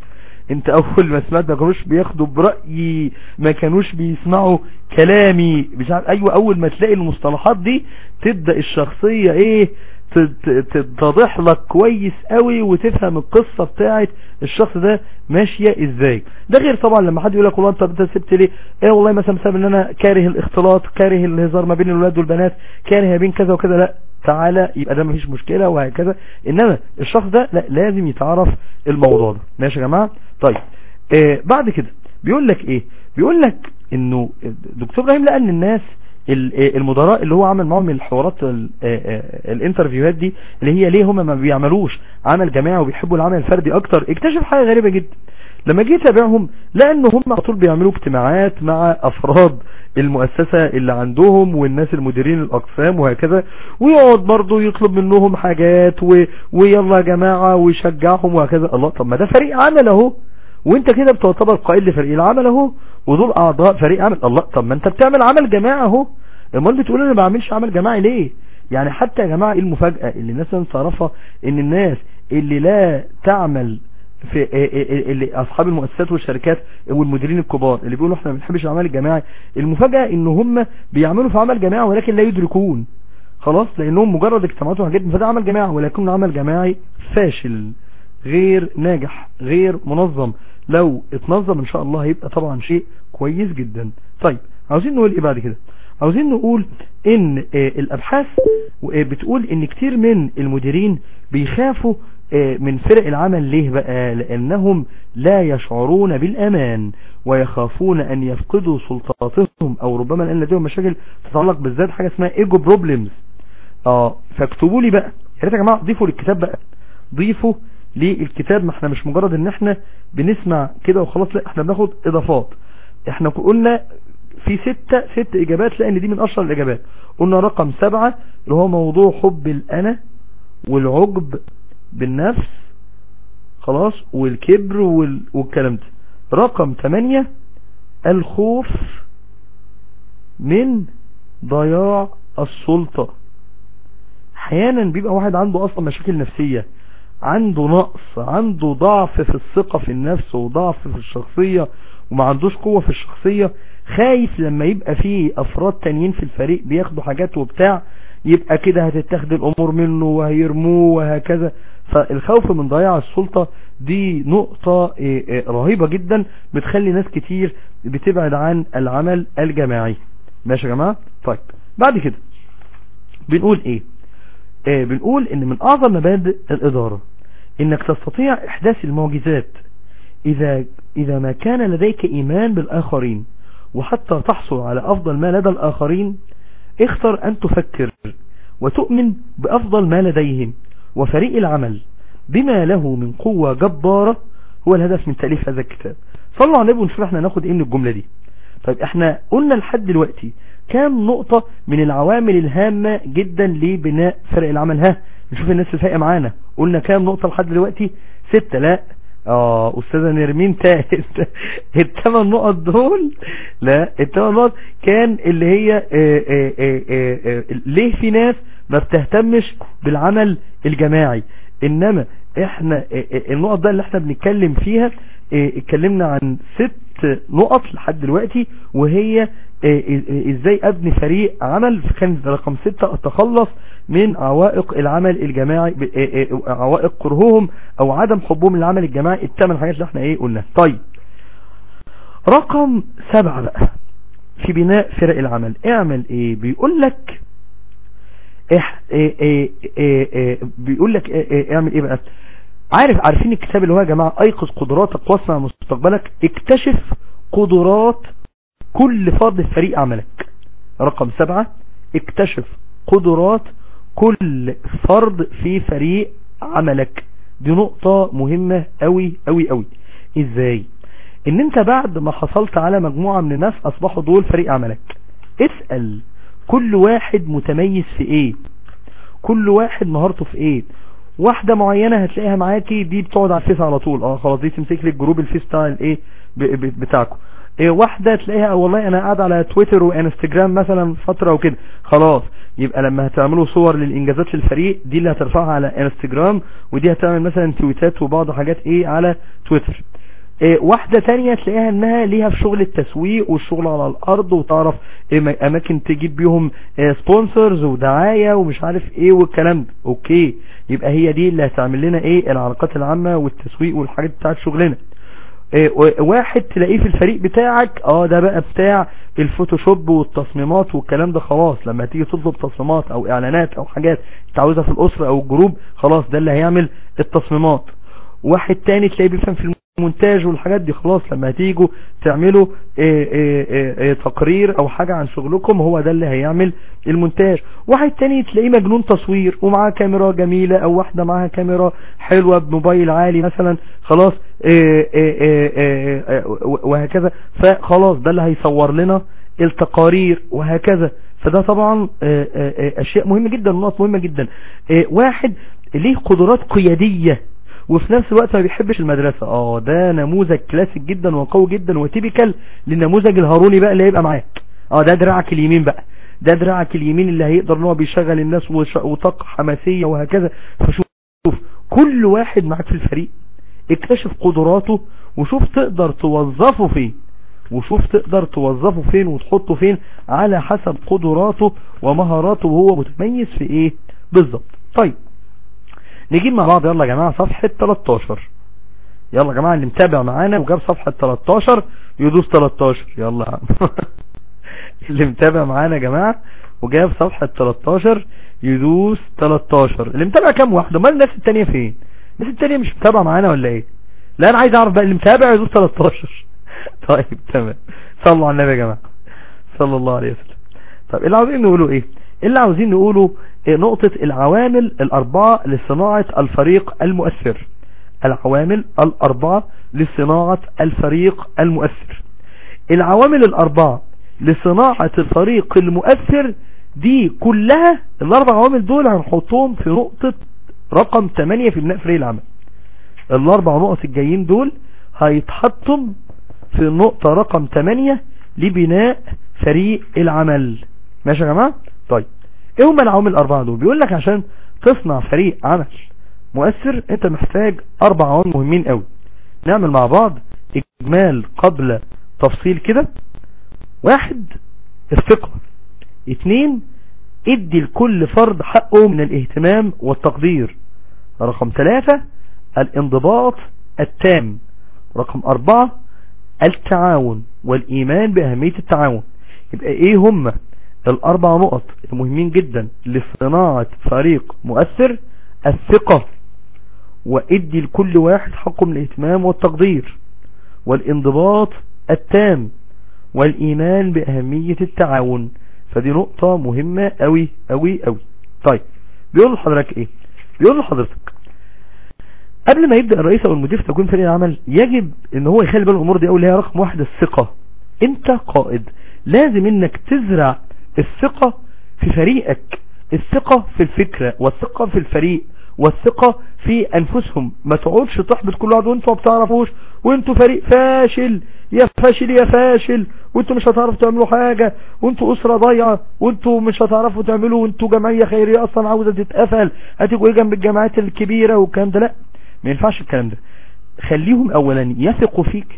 انت اول ما سمعت ما كانوش بياخدوا برأيي ما كانوش بيسمعوا كلامي مش عارف ايوه اول ما تلاقي المصطلحات دي تبدأ الشخصية ايه ت- ت- تتضح لك كويس قوي وتفهم القصة بتاعت الشخص ده ماشية ازاي ده غير طبعا لما حد يقول لك والله انت انت سبت ليه ايه والله مثلا بسبب ان انا كاره الاختلاط كاره الهزار ما بين الولاد والبنات كاره ما بين كذا وكذا لا تعالى يبقى ده مفيش مشكلة وهكذا انما الشخص ده لا لازم يتعرف الموضوع ده ماشي يا جماعة طيب آه بعد كده بيقول لك ايه بيقول لك انه دكتور ابراهيم لقى ان الناس ال- آه، المدراء اللي هو عمل معاهم الحوارات ال- آه، آه، الانترفيوهات دي اللي هي ليه هم ما بيعملوش عمل جماعي وبيحبوا العمل الفردي اكتر اكتشف حاجة غريبة جدا لما جه يتابعهم لقى ان هم على طول بيعملوا اجتماعات مع افراد المؤسسة اللي عندهم والناس المديرين الاقسام وهكذا ويقعد برضه يطلب منهم حاجات و... ويلا يا جماعة ويشجعهم وهكذا الله طب ما ده فريق عمل اهو وانت كده بتعتبر قائد لفريق العمل اهو ودول اعضاء فريق عمل الله طب ما انت بتعمل عمل جماعي اهو امال بتقول انا ما بعملش عمل جماعي ليه يعني حتى يا جماعة ايه المفاجأة اللي الناس لازم تعرفها ان الناس اللي لا تعمل في إيه إيه اللي اصحاب المؤسسات والشركات والمديرين الكبار اللي بيقولوا احنا ما بنحبش العمل الجماعي المفاجأة ان هم بيعملوا في عمل جماعي ولكن لا يدركون خلاص لانهم مجرد اجتماعات وحاجات فده عمل جماعي ولكن عمل جماعي فاشل غير ناجح غير منظم لو اتنظم ان شاء الله هيبقى طبعا شيء كويس جدا طيب عاوزين نقول ايه بعد كده عاوزين نقول ان آه، الابحاث آه، بتقول ان كتير من المديرين بيخافوا آه، من فرق العمل ليه بقى لانهم لا يشعرون بالامان ويخافون ان يفقدوا سلطاتهم او ربما لان لديهم مشاكل تتعلق بالذات حاجة اسمها ايجو بروبلمز اه فاكتبوا لي بقى يا ريت يا جماعه ضيفوا للكتاب بقى ضيفوا للكتاب ما احنا مش مجرد ان احنا بنسمع كده وخلاص لا احنا بناخد اضافات احنا قلنا في ستة ست اجابات لان دي من اشهر الاجابات قلنا رقم سبعة اللي هو موضوع حب الانا والعجب بالنفس خلاص والكبر وال... والكلام ده رقم ثمانية الخوف من ضياع السلطة احيانا بيبقى واحد عنده اصلا مشاكل نفسية عنده نقص عنده ضعف في الثقة في النفس وضعف في الشخصية وما عندوش قوة في الشخصية خايف لما يبقى فيه افراد تانيين في الفريق بياخدوا حاجات وبتاع يبقى كده هتتاخد الامور منه وهيرموه وهكذا فالخوف من ضياع السلطة دي نقطة إيه إيه رهيبة جدا بتخلي ناس كتير بتبعد عن العمل الجماعي ماشي يا جماعة طيب بعد كده بنقول ايه آه بنقول ان من اعظم مبادئ الادارة انك تستطيع احداث المعجزات اذا, اذا ما كان لديك ايمان بالاخرين وحتى تحصل على افضل ما لدى الاخرين اختر ان تفكر وتؤمن بافضل ما لديهم وفريق العمل بما له من قوة جبارة هو الهدف من تأليف هذا الكتاب صلوا على النبي ونشوف احنا ناخد ايه من الجملة دي طيب احنا قلنا لحد دلوقتي كام نقطة من العوامل الهامة جدا لبناء فرق العمل ها نشوف الناس اللي فايقة معانا قلنا كام نقطة لحد دلوقتي ستة لا اه استاذة نرمين تاهت الثمان نقط دول لا الثمان نقط كان اللي هي اه اه اه اه ليه في ناس ما بتهتمش بالعمل الجماعي انما احنا النقط ده اللي احنا بنتكلم فيها اتكلمنا عن ست نقط لحد دلوقتي وهي ازاي ابني فريق عمل كان رقم ستة اتخلص من عوائق العمل الجماعي عوائق كرههم او عدم حبهم للعمل الجماعي الثمان حاجات اللي احنا ايه قلنا طيب رقم سبعة بقى في بناء فرق العمل اعمل ايه بيقول لك ايه ايه ايه ايه بيقول لك ايه ايه اعمل ايه بقى عارف عارفين الكتاب اللي هو يا جماعة ايقظ قدراتك واصنع مستقبلك اكتشف قدرات كل فرد في فريق عملك رقم سبعة اكتشف قدرات كل فرد في فريق عملك دي نقطة مهمة قوي قوي قوي ازاي ان انت بعد ما حصلت على مجموعة من الناس اصبحوا دول فريق عملك اسأل كل واحد متميز في ايه كل واحد مهارته في ايه واحدة معينة هتلاقيها معاكي دي بتقعد على الفيس على طول اه خلاص دي تمسك لك جروب الفيس بتاع الايه بتاعكم إيه واحدة تلاقيها والله انا قاعد على تويتر وانستجرام مثلا فترة وكده خلاص يبقى لما هتعملوا صور للانجازات للفريق دي اللي هترفعها على انستجرام ودي هتعمل مثلا تويتات وبعض حاجات ايه على تويتر إيه واحدة تانية تلاقيها انها ليها في شغل التسويق والشغل على الارض وتعرف إيه اماكن تجيب بيهم إيه سبونسرز ودعاية ومش عارف ايه والكلام ده اوكي يبقى هي دي اللي هتعمل لنا ايه العلاقات العامة والتسويق والحاجات بتاعت شغلنا إيه واحد تلاقيه في الفريق بتاعك اه ده بقى بتاع الفوتوشوب والتصميمات والكلام ده خلاص لما تيجي تطلب تصميمات او اعلانات او حاجات انت عاوزها في الاسرة او الجروب خلاص ده اللي هيعمل التصميمات واحد تاني تلاقيه بيفهم في المونتاج والحاجات دي خلاص لما هتيجوا تعملوا إيه إيه إيه تقرير او حاجة عن شغلكم هو ده اللي هيعمل المونتاج واحد تاني تلاقيه مجنون تصوير ومعاه كاميرا جميلة او واحدة معاها كاميرا حلوة بموبايل عالي مثلا خلاص وهكذا فخلاص ده اللي هيصور لنا التقارير وهكذا فده طبعا اشياء مهمة جدا نقط مهمة جدا واحد ليه قدرات قيادية وفي نفس الوقت ما بيحبش المدرسة اه ده نموذج كلاسيك جدا وقوي جدا وتيبيكال للنموذج الهاروني بقى اللي هيبقى معاك اه ده دراعك اليمين بقى ده دراعك اليمين اللي هيقدر ان هو بيشغل الناس وطاقة حماسية وهكذا فشوف كل واحد معاك في الفريق اكتشف قدراته وشوف تقدر توظفه فين وشوف تقدر توظفه فين وتحطه فين على حسب قدراته ومهاراته وهو متميز في ايه بالظبط طيب نجيب مع بعض يلا يا جماعة صفحة 13 يلا يا جماعة اللي متابع معانا وجاب صفحة 13 يدوس 13 يلا اللي متابع معانا يا جماعة وجاب صفحة 13 يدوس 13 اللي متابع كام واحدة ما الناس التانية فين الناس التانية مش متابعة معانا ولا ايه لا انا عايز اعرف بقى اللي متابع يدوس 13 طيب تمام صلوا على النبي يا جماعة صلى الله عليه وسلم طيب اللي عاوزين نقوله ايه اللي عاوزين نقوله إيه نقطة العوامل الاربعة لصناعة الفريق المؤثر العوامل الاربعة لصناعة الفريق المؤثر العوامل الاربعة لصناعة الفريق المؤثر دي كلها الاربع عوامل دول هنحطهم في نقطة رقم 8 في بناء فريق العمل الاربع نقط الجايين دول هيتحطم في النقطة رقم 8 لبناء فريق العمل ماشي يا جماعة طيب ايه هم العوامل الاربعة دول بيقول لك عشان تصنع فريق عمل مؤثر انت محتاج اربع عوامل مهمين قوي نعمل مع بعض اجمال قبل تفصيل كده واحد الثقة اتنين ادي لكل فرد حقه من الاهتمام والتقدير رقم ثلاثة الانضباط التام رقم اربعة التعاون والايمان باهمية التعاون يبقى ايه هم الاربع نقط المهمين جدا لصناعة فريق مؤثر الثقة وادي لكل واحد حقه من الاهتمام والتقدير والانضباط التام والايمان باهمية التعاون فدي نقطة مهمة قوي قوي قوي طيب بيقول لحضرتك ايه بيقول لحضرتك قبل ما يبدأ الرئيس او المدير في تكوين فريق العمل يجب ان هو يخلي باله الامور دي اول هي رقم واحد الثقة انت قائد لازم انك تزرع الثقة في فريقك الثقة في الفكرة والثقة في الفريق والثقة في انفسهم ما تقعدش تحبط كل واحد وانتوا ما بتعرفوش وانتوا فريق فاشل يا فاشل يا فاشل وانتوا مش هتعرفوا تعملوا حاجة وانتوا اسرة ضايعة وانتوا مش هتعرفوا تعملوا وانتوا جمعية خيرية اصلا عاوزة تتقفل هتيجوا ايه جنب الجماعات الكبيرة والكلام ده لا ما ينفعش الكلام ده خليهم اولا يثقوا فيك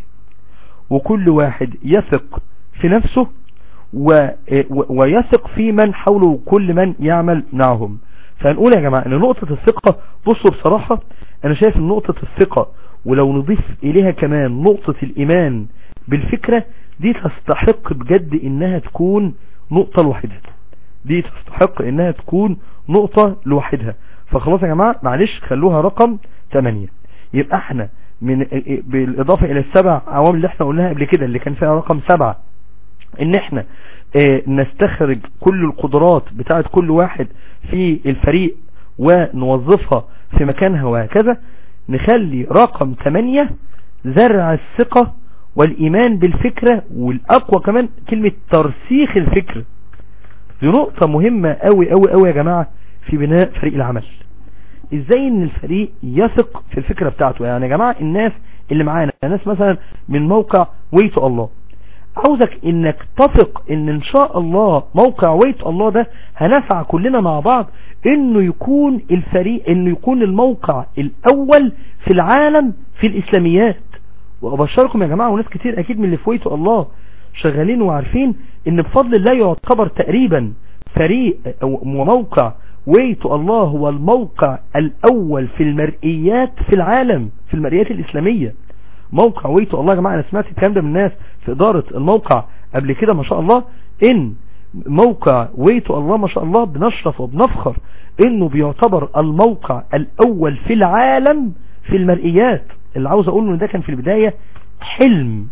وكل واحد يثق في نفسه و... و... ويثق في من حوله وكل من يعمل معهم فهنقول يا جماعة ان نقطة الثقة بصوا بصراحة انا شايف ان نقطة الثقة ولو نضيف اليها كمان نقطة الايمان بالفكرة دي تستحق بجد انها تكون نقطة لوحدها دي تستحق انها تكون نقطة لوحدها فخلاص يا جماعة معلش خلوها رقم 8 يبقى احنا من بالاضافة الى السبع عوامل اللي احنا قلناها قبل كده اللي كان فيها رقم 7 ان احنا اه نستخرج كل القدرات بتاعت كل واحد في الفريق ونوظفها في مكانها وهكذا نخلي رقم 8 زرع الثقة والايمان بالفكرة والاقوى كمان كلمة ترسيخ الفكرة دي نقطة مهمة قوي قوي قوي يا جماعة في بناء فريق العمل ازاي ان الفريق يثق في الفكرة بتاعته يعني يا جماعة الناس اللي معانا ناس مثلا من موقع ويتو الله عاوزك انك تثق ان ان شاء الله موقع ويت الله ده هنسعى كلنا مع بعض انه يكون الفريق انه يكون الموقع الاول في العالم في الاسلاميات وابشركم يا جماعة وناس كتير اكيد من اللي في ويت الله شغالين وعارفين ان بفضل الله يعتبر تقريبا فريق وموقع ويت الله هو الموقع الاول في المرئيات في العالم في المرئيات الاسلامية موقع ويت الله يا جماعة انا سمعت الكلام ده من الناس في ادارة الموقع قبل كده ما شاء الله ان موقع ويت الله ما شاء الله بنشرف وبنفخر انه بيعتبر الموقع الاول في العالم في المرئيات اللي عاوز اقوله ان ده كان في البداية حلم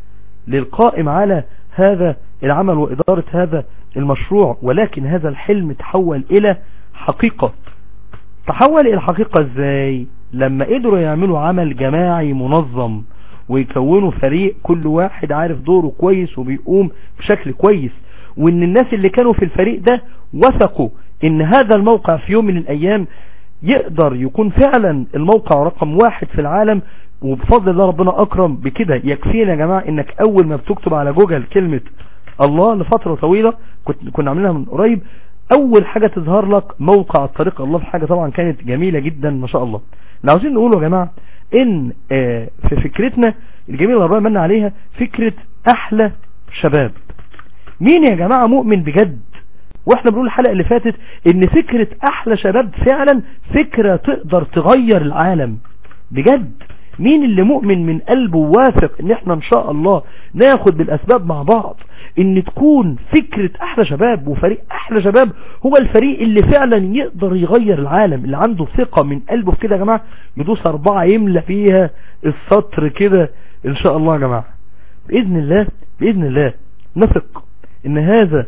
للقائم على هذا العمل وادارة هذا المشروع ولكن هذا الحلم تحول الى حقيقة تحول الى حقيقة ازاي لما قدروا يعملوا عمل جماعي منظم ويكونوا فريق كل واحد عارف دوره كويس وبيقوم بشكل كويس وان الناس اللي كانوا في الفريق ده وثقوا ان هذا الموقع في يوم من الايام يقدر يكون فعلا الموقع رقم واحد في العالم وبفضل الله ربنا اكرم بكده يكفينا يا جماعة انك اول ما بتكتب على جوجل كلمة الله لفترة طويلة كنت كنا عاملينها من قريب اول حاجة تظهر لك موقع الطريق الله في حاجة طبعا كانت جميلة جدا ما شاء الله اللي عاوزين نقوله يا جماعة ان آه في فكرتنا الجميلة اللي ربنا من عليها فكرة احلى شباب مين يا جماعة مؤمن بجد واحنا بنقول الحلقة اللي فاتت ان فكرة احلى شباب فعلا فكرة تقدر تغير العالم بجد مين اللي مؤمن من قلبه واثق ان احنا ان شاء الله ناخد بالاسباب مع بعض ان تكون فكرة احلى شباب وفريق احلى شباب هو الفريق اللي فعلا يقدر يغير العالم اللي عنده ثقة من قلبه في كده يا جماعة يدوس اربعة يملى فيها السطر كده ان شاء الله يا جماعة باذن الله باذن الله نثق ان هذا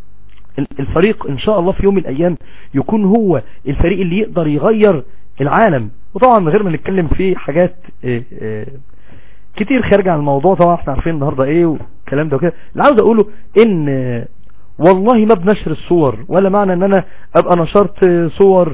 الفريق ان شاء الله في يوم من الايام يكون هو الفريق اللي يقدر يغير العالم وطبعا من غير ما نتكلم في حاجات إيه إيه كتير خارجة عن الموضوع طبعا احنا عارفين النهاردة ايه والكلام ده وكده اللي عاوز اقوله ان والله ما بنشر الصور ولا معنى ان انا ابقى نشرت صور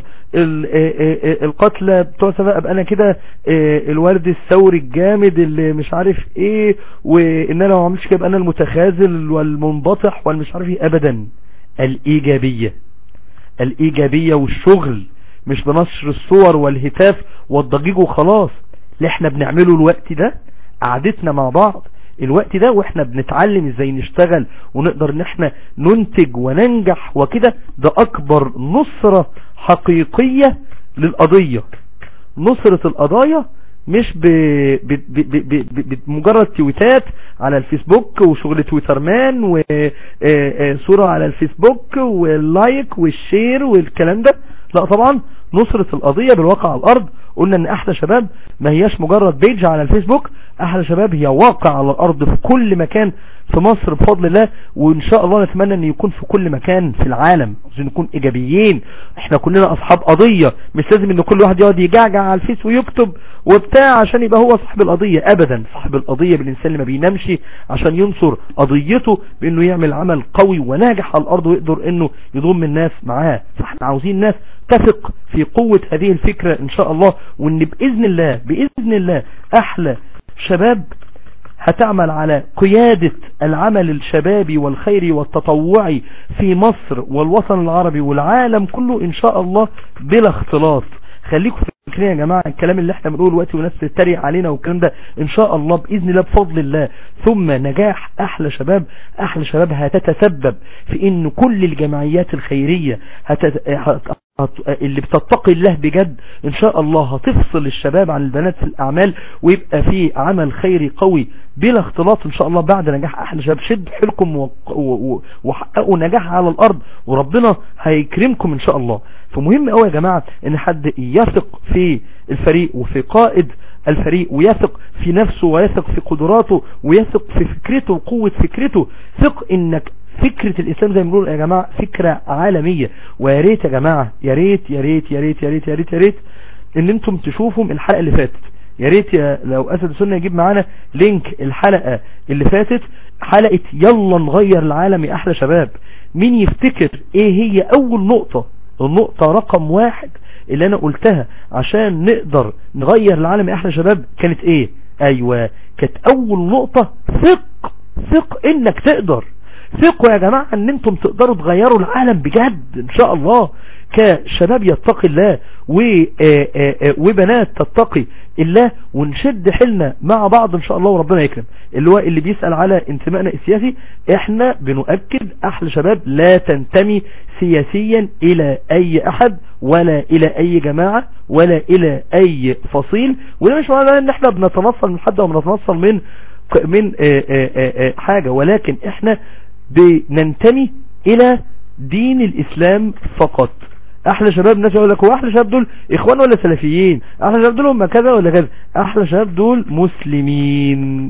القتلى بتوع سبق ابقى انا كده الورد الثوري الجامد اللي مش عارف ايه وان انا ما عملش كده ابقى انا المتخاذل والمنبطح والمش عارف ايه ابدا الايجابية الايجابية والشغل مش بنشر الصور والهتاف والضجيج وخلاص اللي احنا بنعمله الوقت ده قعدتنا مع بعض الوقت ده واحنا بنتعلم ازاي نشتغل ونقدر ان احنا ننتج وننجح وكده ده اكبر نصرة حقيقية للقضية نصرة القضايا مش ب... ب... ب... ب... ب... بمجرد تويتات على الفيسبوك وشغل تويتر مان وصورة على الفيسبوك واللايك والشير والكلام ده لا طبعا نصرة القضية بالواقع على الارض قلنا ان احلى شباب ما هياش مجرد بيج على الفيسبوك احلى شباب هي واقع على الارض في كل مكان في مصر بفضل الله وان شاء الله نتمنى ان يكون في كل مكان في العالم عشان نكون ايجابيين احنا كلنا اصحاب قضية مش لازم ان كل واحد يقعد يجعجع على الفيس ويكتب وبتاع عشان يبقى هو صاحب القضية ابدا صاحب القضية بالانسان اللي ما بينامش عشان ينصر قضيته بانه يعمل عمل قوي وناجح على الارض ويقدر انه يضم الناس معاه فاحنا عاوزين ناس تثق في قوة هذه الفكرة ان شاء الله وان باذن الله باذن الله احلى شباب هتعمل على قيادة العمل الشبابي والخيري والتطوعي في مصر والوطن العربي والعالم كله ان شاء الله بلا اختلاط خليكم فاكرين يا جماعة الكلام اللي احنا بنقوله دلوقتي وناس تتريق علينا والكلام ده ان شاء الله باذن الله بفضل الله ثم نجاح احلى شباب احلى شباب هتتسبب في ان كل الجمعيات الخيرية هتت... اللي بتتقي الله بجد ان شاء الله هتفصل الشباب عن البنات في الاعمال ويبقى في عمل خيري قوي بلا اختلاط ان شاء الله بعد نجاح احلى شباب شد حيلكم وحققوا نجاح على الارض وربنا هيكرمكم ان شاء الله فمهم قوي يا جماعة ان حد يثق في الفريق وفي قائد الفريق ويثق في نفسه ويثق في قدراته ويثق في فكرته وقوة فكرته ثق انك فكرة الاسلام زي ما بنقول يا جماعة فكرة عالمية ويا ريت يا جماعة يا ريت يا ريت يا ريت يا ريت يا ريت يا ريت ان انتم تشوفوا الحلقة اللي فاتت يا ريت يا لو اسد السنة يجيب معانا لينك الحلقة اللي فاتت حلقة يلا نغير العالم يا احلى شباب مين يفتكر ايه هي اول نقطة النقطة رقم واحد اللي انا قلتها عشان نقدر نغير العالم يا احلى شباب كانت ايه ايوه كانت اول نقطة ثق ثق انك تقدر ثقوا يا جماعة ان انتم تقدروا تغيروا العالم بجد ان شاء الله كشباب يتقي الله وبنات تتقي الله ونشد حيلنا مع بعض ان شاء الله وربنا يكرم اللي هو اللي بيسأل على انتمائنا السياسي احنا بنؤكد احلى شباب لا تنتمي سياسيا الى اي احد ولا الى اي جماعة ولا الى اي فصيل وده مش معنى ان احنا بنتنصل من حد او بنتنصل من من حاجة ولكن احنا بننتمي الى دين الاسلام فقط احلى شباب ناس يقول لك هو احلى شباب دول اخوان ولا سلفيين احلى شباب دول هم كذا ولا كذا احلى شباب دول مسلمين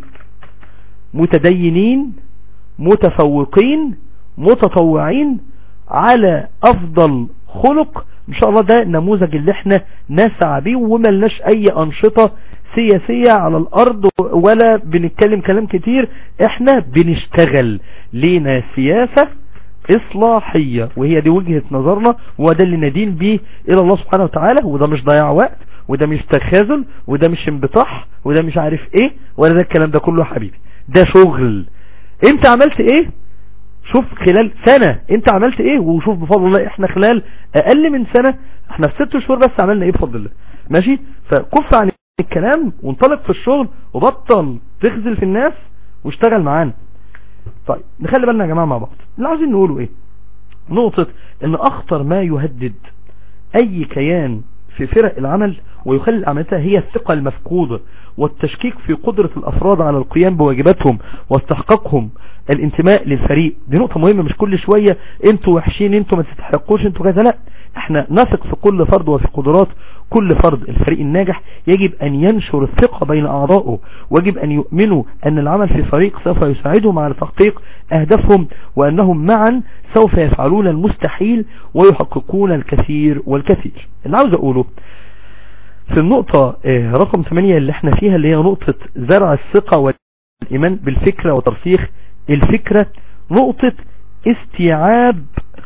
متدينين متفوقين متطوعين على افضل خلق ان شاء الله ده النموذج اللي احنا نسعى بيه وملناش اي انشطة سياسية على الارض ولا بنتكلم كلام كتير احنا بنشتغل لينا سياسة اصلاحية وهي دي وجهة نظرنا وده اللي ندين بيه الى الله سبحانه وتعالى وده مش ضياع وقت وده مش تخاذل وده مش انبطاح وده مش عارف ايه ولا ده الكلام ده كله حبيبي ده شغل انت عملت ايه شوف خلال سنة انت عملت ايه وشوف بفضل الله احنا خلال اقل من سنة احنا في ست شهور بس عملنا ايه بفضل الله ماشي فكف عن الكلام وانطلق في الشغل وبطل تخزل في الناس واشتغل معانا طيب نخلي بالنا يا جماعة مع بعض اللي عاوزين نقوله ايه نقطة ان اخطر ما يهدد اي كيان في فرق العمل ويخلي عملتها هي الثقة المفقودة والتشكيك في قدرة الافراد على القيام بواجباتهم واستحقاقهم الانتماء للفريق دي نقطة مهمة مش كل شوية انتوا وحشين انتوا ما تستحقوش انتوا كذا لا احنا نثق في كل فرد وفي قدرات كل فرد الفريق الناجح يجب ان ينشر الثقة بين اعضائه ويجب ان يؤمنوا ان العمل في فريق سوف يساعدهم على تحقيق اهدافهم وانهم معا سوف يفعلون المستحيل ويحققون الكثير والكثير اللي عاوز اقوله في النقطة رقم 8 اللي احنا فيها اللي هي نقطة زرع الثقة والإيمان بالفكرة وترسيخ الفكرة نقطة استيعاب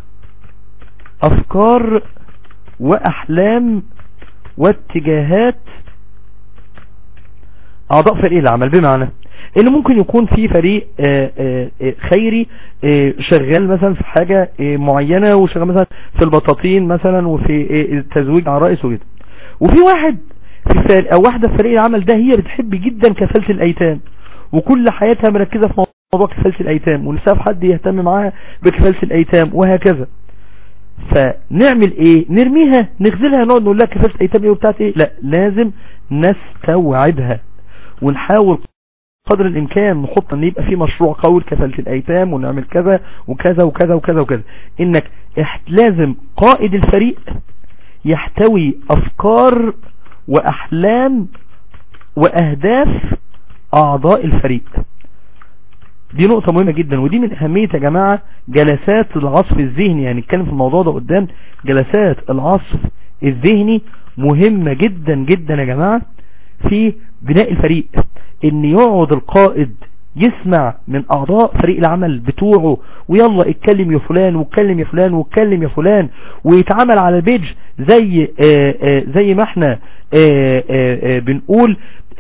أفكار وأحلام واتجاهات أعضاء فريق العمل بمعنى ان ممكن يكون في فريق خيري شغال مثلا في حاجة معينة وشغال مثلا في البطاطين مثلا وفي التزويج عرائس وكده وفي واحد في فريق او واحدة في فريق العمل ده هي بتحب جدا كفالة الايتام وكل حياتها مركزة في موضوع كفالة الايتام ونفسها في حد يهتم معاها بكفالة الايتام وهكذا فنعمل ايه نرميها نغزلها نقعد نقول لها كفالة ايتام ايه وبتاعت ايه لا لازم نستوعبها ونحاول قدر الامكان نحط ان يبقى في مشروع قوي كفالة الايتام ونعمل كذا وكذا وكذا وكذا وكذا انك لازم قائد الفريق يحتوي افكار واحلام واهداف اعضاء الفريق دي نقطة مهمة جدا ودي من اهمية يا جماعة جلسات العصف الذهني يعني نتكلم في الموضوع ده قدام جلسات العصف الذهني مهمة جدا جدا يا جماعة في بناء الفريق ان يقعد القائد يسمع من اعضاء فريق العمل بتوعه ويلا اتكلم يا فلان واتكلم يا فلان واتكلم يا فلان ويتعامل على البيج زي آآ آآ زي ما احنا آآ بنقول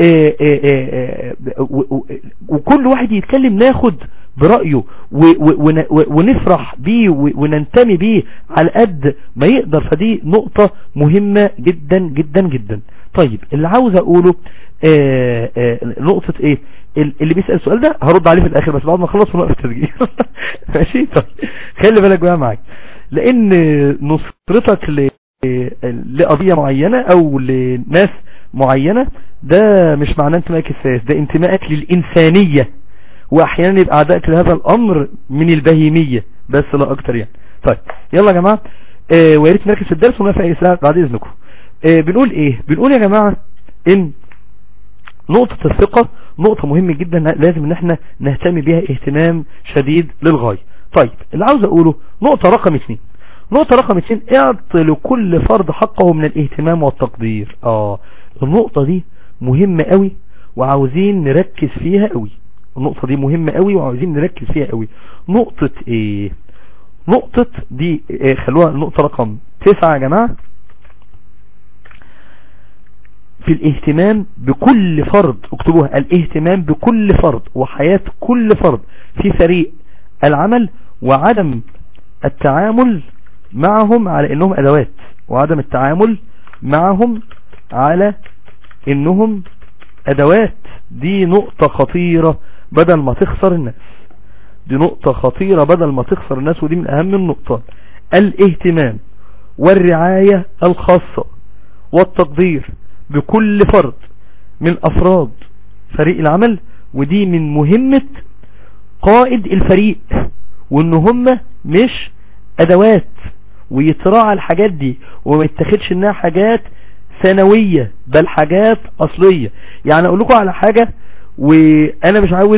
وكل واحد يتكلم ناخد برأيه ونفرح بيه وننتمي بيه على قد ما يقدر فدي نقطة مهمة جدا جدا جدا طيب اللي عاوز اقوله آآ آآ نقطة ايه اللي بيسأل السؤال ده هرد عليه في الاخر بس بعد ما اخلص ونوقف التسجيل ماشي طيب خلي بالك بقى معاك لان نصرتك ل... لقضية معينة او لناس معينة ده مش معناه انتمائك السياسي ده انتمائك للإنسانية واحيانا يبقى اعدائك لهذا الامر من البهيمية بس لا اكتر يعني طيب يلا يا جماعة اه وياريت نركز في الدرس ونفع اي ساعة بعد اذنكم اه بنقول ايه بنقول يا جماعة ان نقطة الثقة نقطة مهمة جدا لازم ان احنا نهتم بها اهتمام شديد للغاية طيب اللي عاوز اقوله نقطة رقم اثنين نقطة رقم اثنين اعط لكل فرد حقه من الاهتمام والتقدير اه النقطة دي مهمة قوي وعاوزين نركز فيها قوي النقطة دي مهمة قوي وعاوزين نركز فيها قوي نقطة ايه نقطة دي إيه خلوها النقطة رقم تسعة يا جماعة في الاهتمام بكل فرد اكتبوها الاهتمام بكل فرد وحياة كل فرد في فريق العمل وعدم التعامل معهم على انهم ادوات وعدم التعامل معهم على انهم ادوات دي نقطة خطيرة بدل ما تخسر الناس دي نقطة خطيرة بدل ما تخسر الناس ودي من اهم النقطات الاهتمام والرعاية الخاصة والتقدير بكل فرد من افراد فريق العمل ودي من مهمة قائد الفريق وان هم مش ادوات ويتراعى الحاجات دي وما يتخدش انها حاجات ثانوية بل حاجات اصلية يعني اقول لكم على حاجة وانا مش عاوز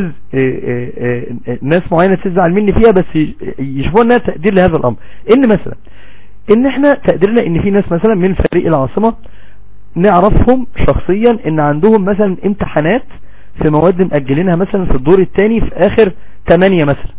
ناس معينة تزعل مني فيها بس يشوفوا انها تقدير لهذا الامر ان مثلا ان احنا تقديرنا ان في ناس مثلا من فريق العاصمة نعرفهم شخصيا ان عندهم مثلا امتحانات في مواد مأجلينها مثلا في الدور الثاني في اخر 8 مثلا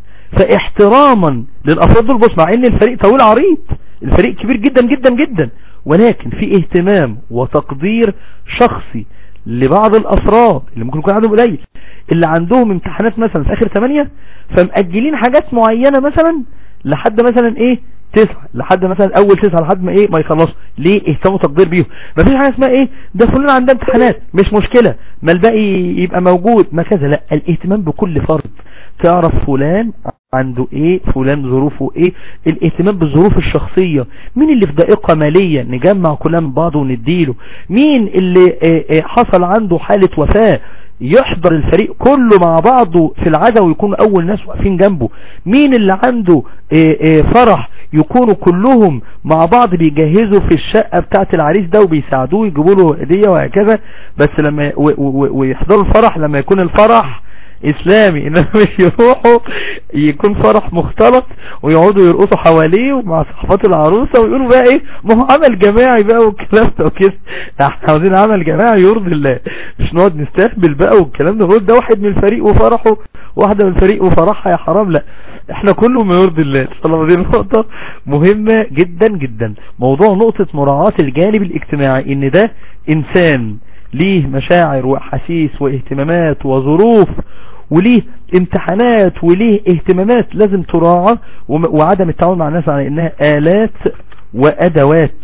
فاحتراما للافراد دول بص مع ان الفريق طويل عريض الفريق كبير جدا جدا جدا ولكن في اهتمام وتقدير شخصي لبعض الافراد اللي ممكن يكون عندهم قليل اللي عندهم امتحانات مثلا في اخر 8 فمأجلين حاجات معينة مثلا لحد مثلا ايه تسعة لحد مثلا اول تسعة لحد ما ايه ما يخلصوا ليه اهتموا تقدير بيهم مفيش حاجة اسمها ايه ده فلان عنده امتحانات مش مشكلة ما الباقي يبقى موجود ما كذا لا الاهتمام بكل فرد تعرف فلان عنده ايه فلان ظروفه ايه الاهتمام بالظروف الشخصية مين اللي في ضائقة مالية نجمع كلها من بعض ونديله مين اللي اه اه حصل عنده حالة وفاة يحضر الفريق كله مع بعضه في العزاء ويكونوا اول ناس واقفين جنبه مين اللي عنده اه فرح يكونوا كلهم مع بعض بيجهزوا في الشقة بتاعت العريس ده وبيساعدوه يجيبوا له هدية وهكذا بس لما ويحضروا الفرح لما يكون الفرح اسلامي انما مش يروحوا يكون فرح مختلط ويقعدوا يرقصوا حواليه ومع صحبات العروسة ويقولوا بقى ايه ما هو عمل جماعي بقى والكلام ده وكده احنا عاوزين عمل جماعي يرضي الله مش نقعد نستهبل بقى والكلام ده ده واحد من الفريق وفرحه واحدة من الفريق وفرحها يا حرام لا احنا كله ما يرضي الله طالما دي نقطة مهمة جدا جدا موضوع نقطة مراعاة الجانب الاجتماعي ان ده انسان ليه مشاعر واحاسيس واهتمامات وظروف وليه امتحانات وليه اهتمامات لازم تراعى وعدم التعامل مع الناس على انها آلات وادوات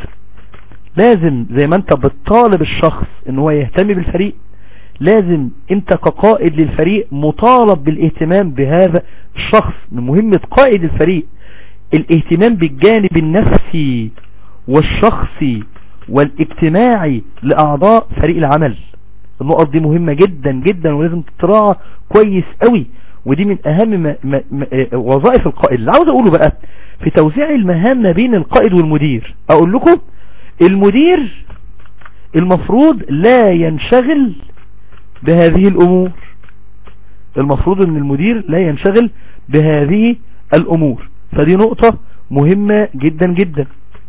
لازم زي ما انت بتطالب الشخص ان هو يهتم بالفريق لازم انت كقائد للفريق مطالب بالاهتمام بهذا الشخص من مهمة قائد الفريق الاهتمام بالجانب النفسي والشخصي والاجتماعي لأعضاء فريق العمل النقط دي مهمة جدا جدا ولازم تتراعى كويس قوي ودي من اهم ما ما ما وظائف القائد اللي عاوز اقوله بقى في توزيع المهام ما بين القائد والمدير اقول لكم المدير المفروض لا ينشغل بهذه الامور المفروض ان المدير لا ينشغل بهذه الامور فدي نقطة مهمة جدا جدا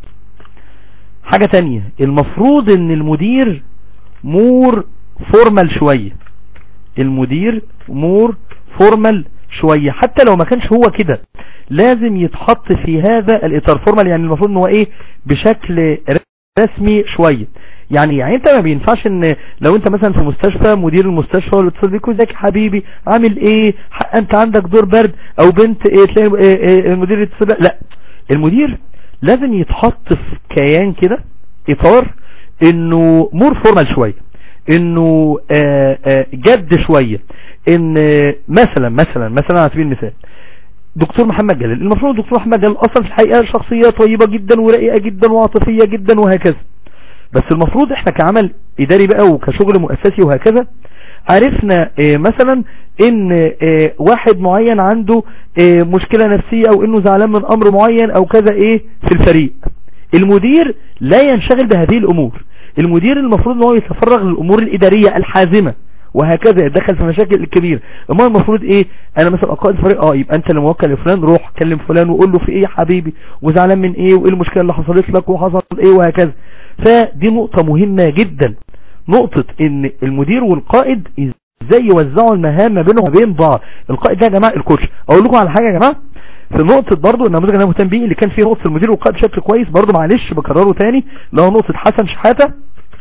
حاجة تانية المفروض ان المدير مور فورمال شوية المدير مور فورمال شوية حتى لو ما كانش هو كده لازم يتحط في هذا الاطار فورمال يعني المفروض ان هو ايه بشكل رسمي شوية يعني يعني انت ما بينفعش ان لو انت مثلا في مستشفى مدير المستشفى ولا اتصل بيك ازيك يا حبيبي عامل ايه انت عندك دور برد او بنت ايه تلاقي إيه إيه المدير يتصل لا المدير لازم يتحط في كيان كده اطار انه مور فورمال شوية انه آآ آآ جد شوية ان مثلا مثلا مثلا على سبيل المثال دكتور محمد جلال المفروض دكتور محمد جلال اصلا في الحقيقة شخصية طيبة جدا ورقيقة جدا وعاطفية جدا وهكذا بس المفروض احنا كعمل اداري بقى وكشغل مؤسسي وهكذا عرفنا اه مثلا ان اه واحد معين عنده اه مشكلة نفسية او انه زعلان من امر معين او كذا ايه في الفريق المدير لا ينشغل بهذه الامور المدير المفروض ان هو يتفرغ للامور الادارية الحازمة وهكذا يدخل في مشاكل الكبير اما المفروض ايه انا مثلا قائد فريق اه يبقى انت اللي موكل لفلان روح كلم فلان وقول له في ايه يا حبيبي وزعلان من ايه وايه المشكلة اللي حصلت لك وحصل ايه وهكذا فدي نقطة مهمة جدا نقطة ان المدير والقائد ازاي يوزعوا المهام ما بينهم وبين بعض القائد ده يا جماعة الكوتش اقول لكم على حاجة يا جماعة في نقطة برضو النموذج اللي انا مهتم بيه اللي كان فيه نقطة المدير والقائد بشكل كويس برضو معلش بكرره تاني اللي هو نقطة حسن شحاتة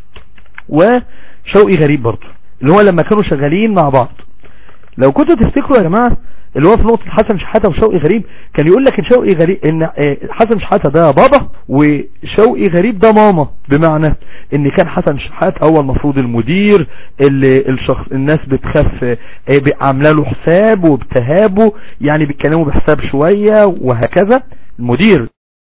وشوقي غريب برضو اللي هو لما كانوا شغالين مع بعض لو كنتوا تفتكروا يا جماعة اللي هو في نقطة حسن شحاتة وشوقي غريب كان يقول لك ان شوقي غريب ان حسن شحاتة ده بابا وشوقي غريب ده ماما بمعنى ان كان حسن شحاتة هو المفروض المدير اللي الشخص الناس بتخاف عامله له حساب وبتهابه يعني بيتكلموا بحساب شوية وهكذا المدير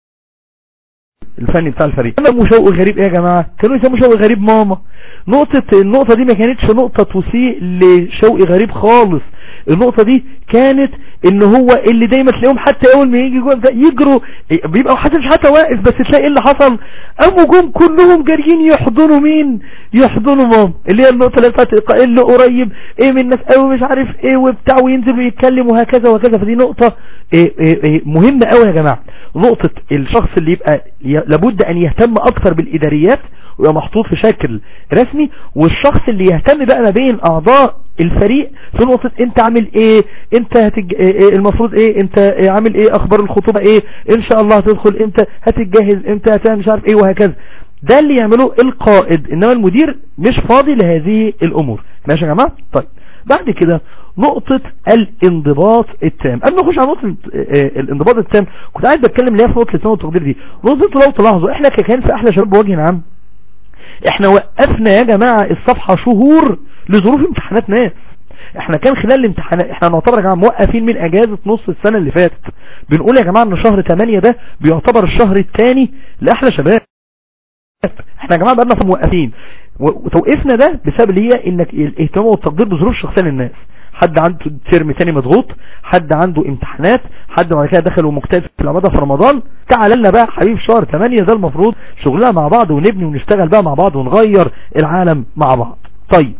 الفني بتاع الفريق سموا شوقي غريب ايه يا جماعة كانوا يسموا شوقي غريب ماما نقطة النقطة دي ما كانتش نقطة تسيء لشوقي غريب خالص النقطة دي كانت ان هو اللي دايما تلاقيهم حتى اول ما يجي جول يجروا بيبقى حتى مش حتى واقف بس تلاقي اللي حصل قاموا جم كلهم جاريين يحضنوا مين يحضنوا مام اللي هي النقطة اللي بتاعت اللي قريب ايه من الناس قوي مش عارف ايه وبتاع وينزل ويتكلم وهكذا وهكذا فدي نقطة إيه إيه إيه مهمة قوي يا جماعة نقطة الشخص اللي يبقى لابد ان يهتم اكتر بالاداريات ويبقى محطوط في شكل رسمي والشخص اللي يهتم بقى ما بين اعضاء الفريق في نقطة انت عامل ايه انت هتج... إيه المفروض ايه انت إيه عامل ايه اخبار الخطوبة ايه ان شاء الله هتدخل امتى هتتجهز امتى هتعمل مش عارف ايه وهكذا ده اللي يعمله القائد انما المدير مش فاضي لهذه الامور ماشي يا جماعة طيب بعد كده نقطة الانضباط التام قبل ما نخش على نقطة الانضباط التام كنت قاعد بتكلم ليها في نقطة التام والتقدير دي نقطة لو تلاحظوا احنا ككان في احلى شباب بوجه عام احنا وقفنا يا جماعة الصفحة شهور لظروف امتحانات ناس احنا كان خلال الامتحانات احنا نعتبر يا جماعة موقفين من اجازة نص السنة اللي فاتت بنقول يا جماعة ان شهر 8 ده بيعتبر الشهر الثاني لاحلى شباب احنا يا جماعة بقالنا في موقفين وتوقفنا ده بسبب اللي هي انك الاهتمام والتقدير بظروف شخصية للناس حد عنده ترم تاني مضغوط حد عنده امتحانات حد بعد كده دخل ومكتئب في العمادة في رمضان تعال لنا بقى حبيب شهر 8 ده المفروض شغلنا مع بعض ونبني ونشتغل بقى مع بعض ونغير العالم مع بعض طيب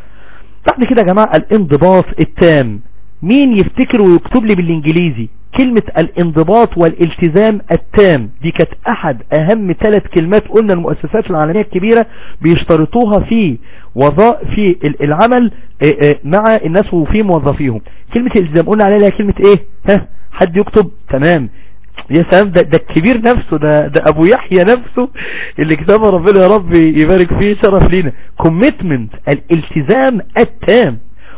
بعد كده يا جماعة الانضباط التام مين يفتكر ويكتب لي بالانجليزي كلمة الانضباط والالتزام التام دي كانت احد اهم ثلاث كلمات قلنا المؤسسات العالمية الكبيرة بيشترطوها في وظائف في العمل مع الناس وفي موظفيهم كلمة الالتزام قلنا عليها كلمة ايه ها حد يكتب تمام يا سلام ده, ده الكبير نفسه ده, ده ابو يحيى نفسه اللي كتابه ربنا يا رب يبارك فيه شرف لينا كوميتمنت الالتزام التام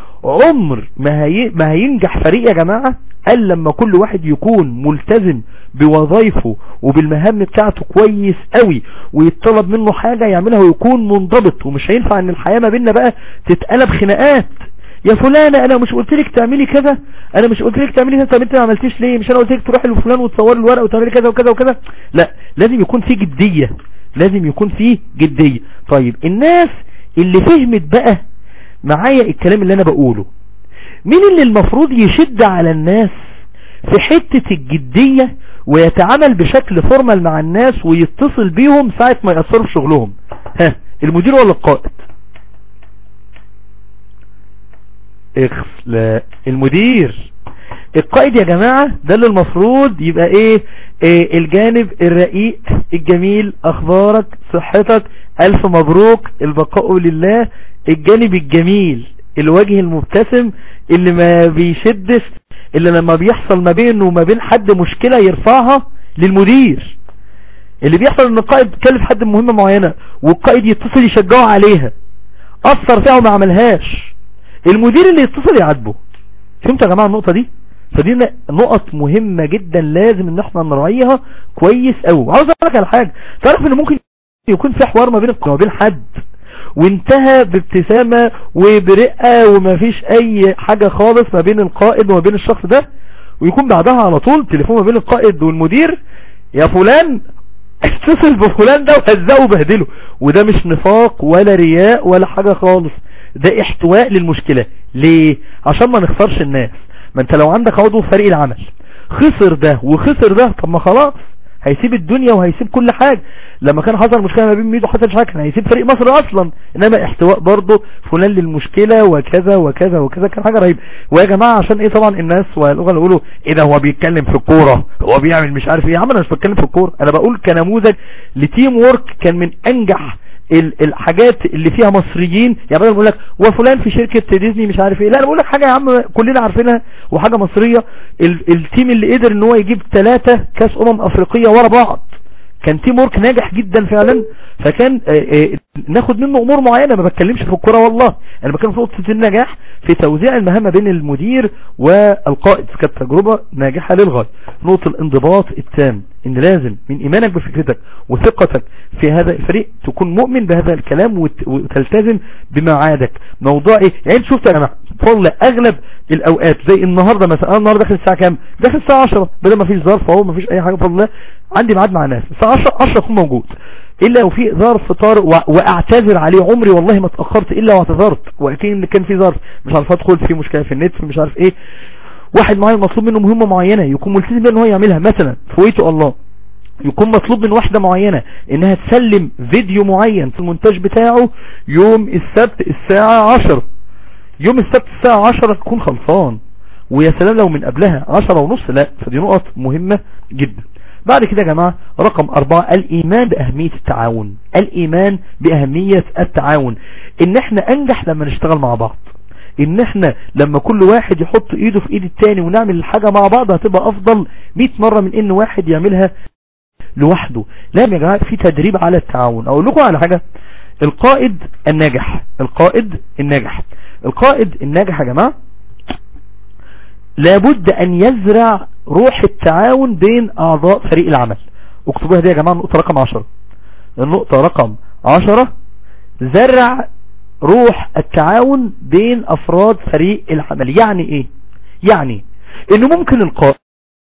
عمر ما, هي ما هينجح فريق يا جماعة قال لما كل واحد يكون ملتزم بوظائفه وبالمهام بتاعته كويس قوي ويطلب منه حاجة يعملها ويكون منضبط ومش هينفع ان الحياة ما بيننا بقى تتقلب خناقات يا فلانة انا مش قلت لك تعملي كذا انا مش قلت لك تعملي كذا طب انت ما عملتيش ليه مش انا قلت لك تروحي لفلان وتصوري الورقه وتعملي كذا وكذا وكذا لا لازم يكون في جدية لازم يكون في جدية طيب الناس اللي فهمت بقى معايا الكلام اللي انا بقوله مين اللي المفروض يشد على الناس في حتة الجدية ويتعامل بشكل فورمال مع الناس ويتصل بيهم ساعة ما يأثروا في شغلهم ها المدير ولا القائد اخس لا المدير القائد يا جماعة ده اللي المفروض يبقى ايه, إيه الجانب الرقيق الجميل اخبارك صحتك الف مبروك البقاء لله الجانب الجميل الوجه المبتسم اللي ما بيشدش اللي لما بيحصل ما بينه وما بين حد مشكلة يرفعها للمدير اللي بيحصل ان القائد كلف حد مهمة معينة والقائد يتصل يشجعه عليها اثر فيها وما عملهاش المدير اللي يتصل يعاتبه فهمت يا جماعة النقطة دي فدي نقط مهمة جدا لازم ان احنا نراعيها كويس قوي عاوز اقول لك على حاجة تعرف ان ممكن يكون في حوار ما بين وما بين حد وانتهى بابتسامة وبرقة وما فيش اي حاجة خالص ما بين القائد وما بين الشخص ده ويكون بعدها على طول تليفون ما بين القائد والمدير يا فلان اتصل بفلان ده وهزقه وبهدله وده مش نفاق ولا رياء ولا حاجة خالص ده احتواء للمشكلة ليه عشان ما نخسرش الناس ما انت لو عندك عضو في فريق العمل خسر ده وخسر ده طب ما خلاص هيسيب الدنيا وهيسيب كل حاجة لما كان حصل مشكلة ما بين ميدو وحسن شحاتة كان هيسيب فريق مصر اصلا انما احتواء برضه فلان للمشكلة وكذا وكذا وكذا كان حاجة رهيبة ويا جماعة عشان ايه طبعا الناس واللغة اللي يقولوا ايه ده هو بيتكلم في الكورة هو بيعمل مش عارف ايه يا عم انا مش بتكلم في الكورة انا بقول كنموذج لتيم وورك كان من انجح الحاجات اللي فيها مصريين يعني بدل بقول لك وفلان في شركة ديزني مش عارف ايه لا انا بقول لك حاجة يا عم كلنا عارفينها وحاجة مصرية التيم اللي قدر ان هو يجيب ثلاثة كاس امم افريقية ورا بعض كان تيم ورك ناجح جدا فعلا فكان آآ آآ ناخد منه امور معينة ما بتكلمش في الكرة والله انا بتكلم في نقطة النجاح في توزيع المهام بين المدير والقائد كانت تجربة ناجحة للغاية نقطة الانضباط التام ان لازم من ايمانك بفكرتك وثقتك في هذا الفريق تكون مؤمن بهذا الكلام وتلتزم بميعادك موضوع ايه يعني انت شفت يا جماعه فضل اغلب الاوقات زي النهارده مثلا انا النهارده داخل الساعه كام داخل الساعه 10 بدل ما فيش ظرف اهو ما فيش اي حاجه بفضل الله عندي ميعاد مع الناس الساعه 10 10 اكون موجود الا لو في ظرف طارئ واعتذر عليه عمري والله ما اتاخرت الا واعتذرت واكيد كان في ظرف مش عارف ادخل في مشكله في النت مش عارف ايه واحد معين مطلوب منه مهمه معينه يكون ملتزم بان هو يعملها مثلا فويته الله يكون مطلوب من واحدة معينة انها تسلم فيديو معين في المونتاج بتاعه يوم السبت الساعة عشر يوم السبت الساعة عشرة تكون خلصان ويا سلام لو من قبلها عشرة ونص لا فدي نقط مهمة جدا بعد كده يا جماعة رقم اربعة الايمان باهمية التعاون الايمان باهمية التعاون ان احنا انجح لما نشتغل مع بعض ان احنا لما كل واحد يحط ايده في ايد التاني ونعمل الحاجة مع بعض هتبقى افضل 100 مرة من ان واحد يعملها لوحده لا يا جماعة في تدريب على التعاون اقول لكم على حاجة القائد الناجح القائد الناجح القائد الناجح يا جماعة لابد ان يزرع روح التعاون بين اعضاء فريق العمل اكتبوها دي يا جماعة النقطة رقم عشرة النقطة رقم عشرة زرع روح التعاون بين افراد فريق العمل يعني ايه يعني انه ممكن القائد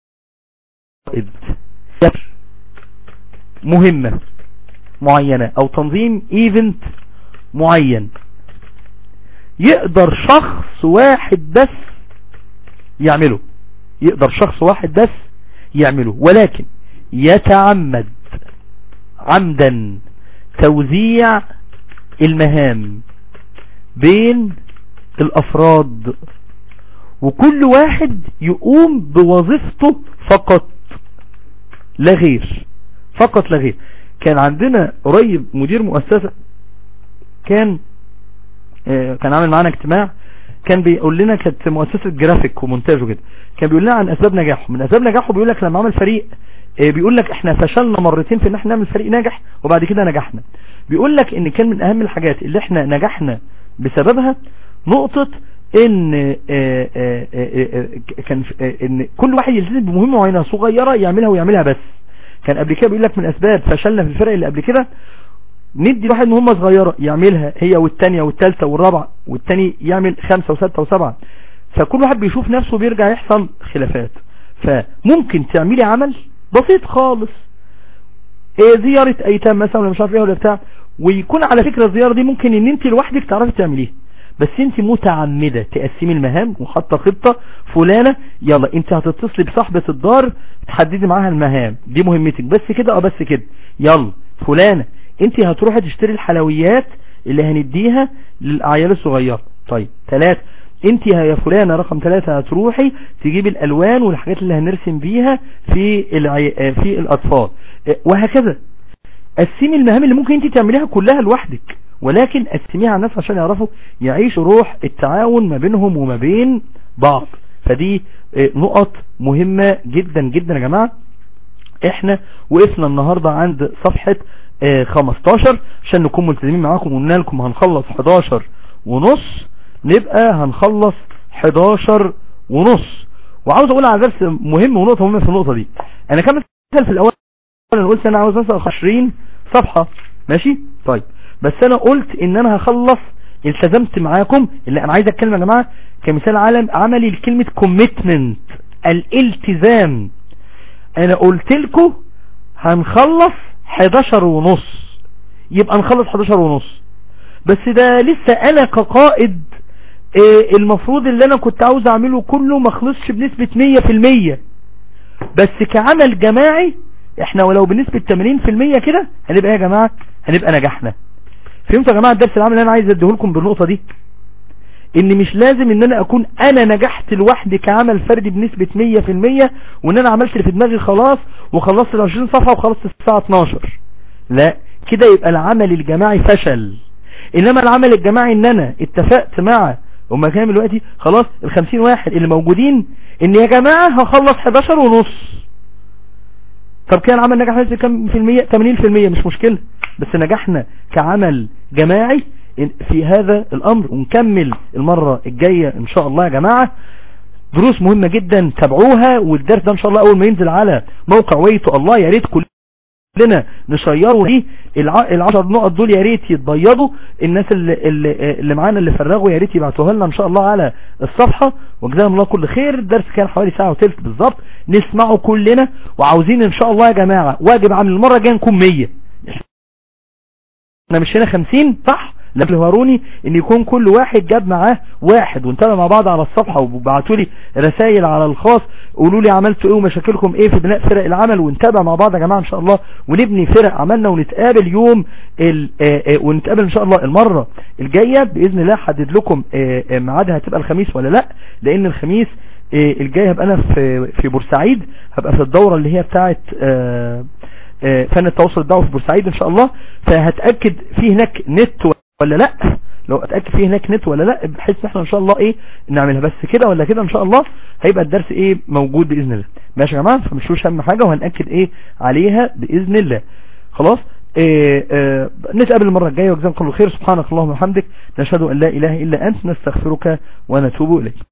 مهمة معينة او تنظيم ايفنت معين يقدر شخص واحد بس يعمله يقدر شخص واحد بس يعمله ولكن يتعمد عمدا توزيع المهام بين الافراد وكل واحد يقوم بوظيفته فقط لا غير فقط لا غير كان عندنا قريب مدير مؤسسة كان آه كان عامل معانا اجتماع كان بيقول لنا كانت مؤسسة جرافيك ومونتاج وكده كان بيقول لنا عن اسباب نجاحه من اسباب نجاحه بيقول لك لما عمل فريق آه بيقول لك احنا فشلنا مرتين في ان احنا نعمل فريق ناجح وبعد كده نجحنا بيقول لك ان كان من اهم الحاجات اللي احنا نجحنا بسببها نقطة ان آآ آآ كان ان كل واحد يلتزم بمهمة معينة صغيرة يعملها ويعملها بس كان قبل كده بيقول لك من اسباب فشلنا في الفرق اللي قبل كده ندي واحد من هم صغيرة يعملها هي والتانية والتالتة والرابعة والتاني يعمل خمسة وستة وسبعة فكل واحد بيشوف نفسه بيرجع يحصل خلافات فممكن تعملي عمل بسيط خالص إيه زيارة ايتام مثلا ولا مش عارف ايه ولا بتاع ويكون على فكرة الزيارة دي ممكن ان انت لوحدك تعرفي تعمليها بس انت متعمدة تقسمي المهام وحاطه خطة فلانة يلا انت هتتصلي بصاحبة الدار تحددي معاها المهام دي مهمتك بس كده اه بس كده يلا فلانة انت هتروحي تشتري الحلويات اللي هنديها للاعيال الصغيرة طيب ثلاثة انت يا فلانة رقم ثلاثة هتروحي تجيب الالوان والحاجات اللي هنرسم بيها في العي... في الاطفال وهكذا قسمي المهام اللي ممكن انت تعمليها كلها لوحدك ولكن قسميها على الناس عشان يعرفوا يعيشوا روح التعاون ما بينهم وما بين بعض فدي نقط مهمة جدا جدا يا جماعة احنا وقفنا النهاردة عند صفحة 15 عشان نكون ملتزمين معاكم وقلنا لكم هنخلص 11 ونص نبقى هنخلص 11 ونص وعاوز اقول على درس مهم ونقطة مهمة في النقطة دي انا كان مثال في الاول انا قلت انا عاوز مثلا 20 صفحة ماشي طيب بس انا قلت ان انا هخلص التزمت معاكم اللي انا عايز اتكلم يا جماعة كمثال عالم عملي لكلمة كوميتمنت الالتزام انا قلت لكم هنخلص 11 ونص يبقى نخلص 11 ونص بس ده لسه انا كقائد إيه المفروض اللي انا كنت عاوز اعمله كله ما خلصش بنسبة 100% بس كعمل جماعي احنا ولو بنسبة 80% كده هنبقى يا جماعة هنبقى نجحنا فهمتوا يا جماعة الدرس العام اللي انا عايز اديه لكم بالنقطة دي ان مش لازم ان انا اكون انا نجحت لوحدي كعمل فردي بنسبة 100% وان انا عملت اللي في دماغي خلاص وخلصت ال 20 صفحة وخلصت الساعة 12 لا كده يبقى العمل الجماعي فشل انما العمل الجماعي ان انا اتفقت مع هما كام دلوقتي خلاص ال 50 واحد اللي موجودين ان يا جماعة هخلص 11 ونص طب كان عمل نجح نسبة كام في المية 80% مش مشكلة بس نجحنا كعمل جماعي في هذا الامر ونكمل المرة الجاية ان شاء الله يا جماعة دروس مهمة جدا تابعوها والدرس ده ان شاء الله اول ما ينزل على موقع ويتو الله يا ريت كلنا نشيره دي العشر نقط دول يا ريت يتبيضوا الناس اللي, اللي, اللي معانا اللي فرغوا يا ريت يبعتوها لنا ان شاء الله على الصفحة وجزاهم الله كل خير الدرس كان حوالي ساعة وثلث بالظبط نسمعه كلنا وعاوزين ان شاء الله يا جماعة واجب عامل المرة الجايه نكون 100 احنا مش هنا 50 صح لا تهوروني ان يكون كل واحد جاب معاه واحد ونتابع مع بعض على الصفحة وبعتوا لي رسائل على الخاص قولوا لي عملتوا ايه ومشاكلكم ايه في بناء فرق العمل ونتابع مع بعض يا جماعة ان شاء الله ونبني فرق عملنا ونتقابل يوم ال ونتقابل ان شاء الله المرة الجاية باذن الله حدد لكم ميعادها هتبقى الخميس ولا لا لان الخميس الجاي هبقى انا في في بورسعيد هبقى في الدورة اللي هي بتاعت فن التواصل الدعوي في بورسعيد ان شاء الله فهتأكد في هناك نت ولا لا لو اتأكد فيه هناك نت ولا لا بحيث احنا ان شاء الله ايه نعملها بس كده ولا كده ان شاء الله هيبقى الدرس ايه موجود باذن الله ماشي يا جماعه فمشوش اهم حاجه وهنأكد ايه عليها باذن الله خلاص إيه إيه نتقابل المره الجايه وجزاكم الله خير سبحانك اللهم وبحمدك نشهد ان لا اله الا انت نستغفرك ونتوب اليك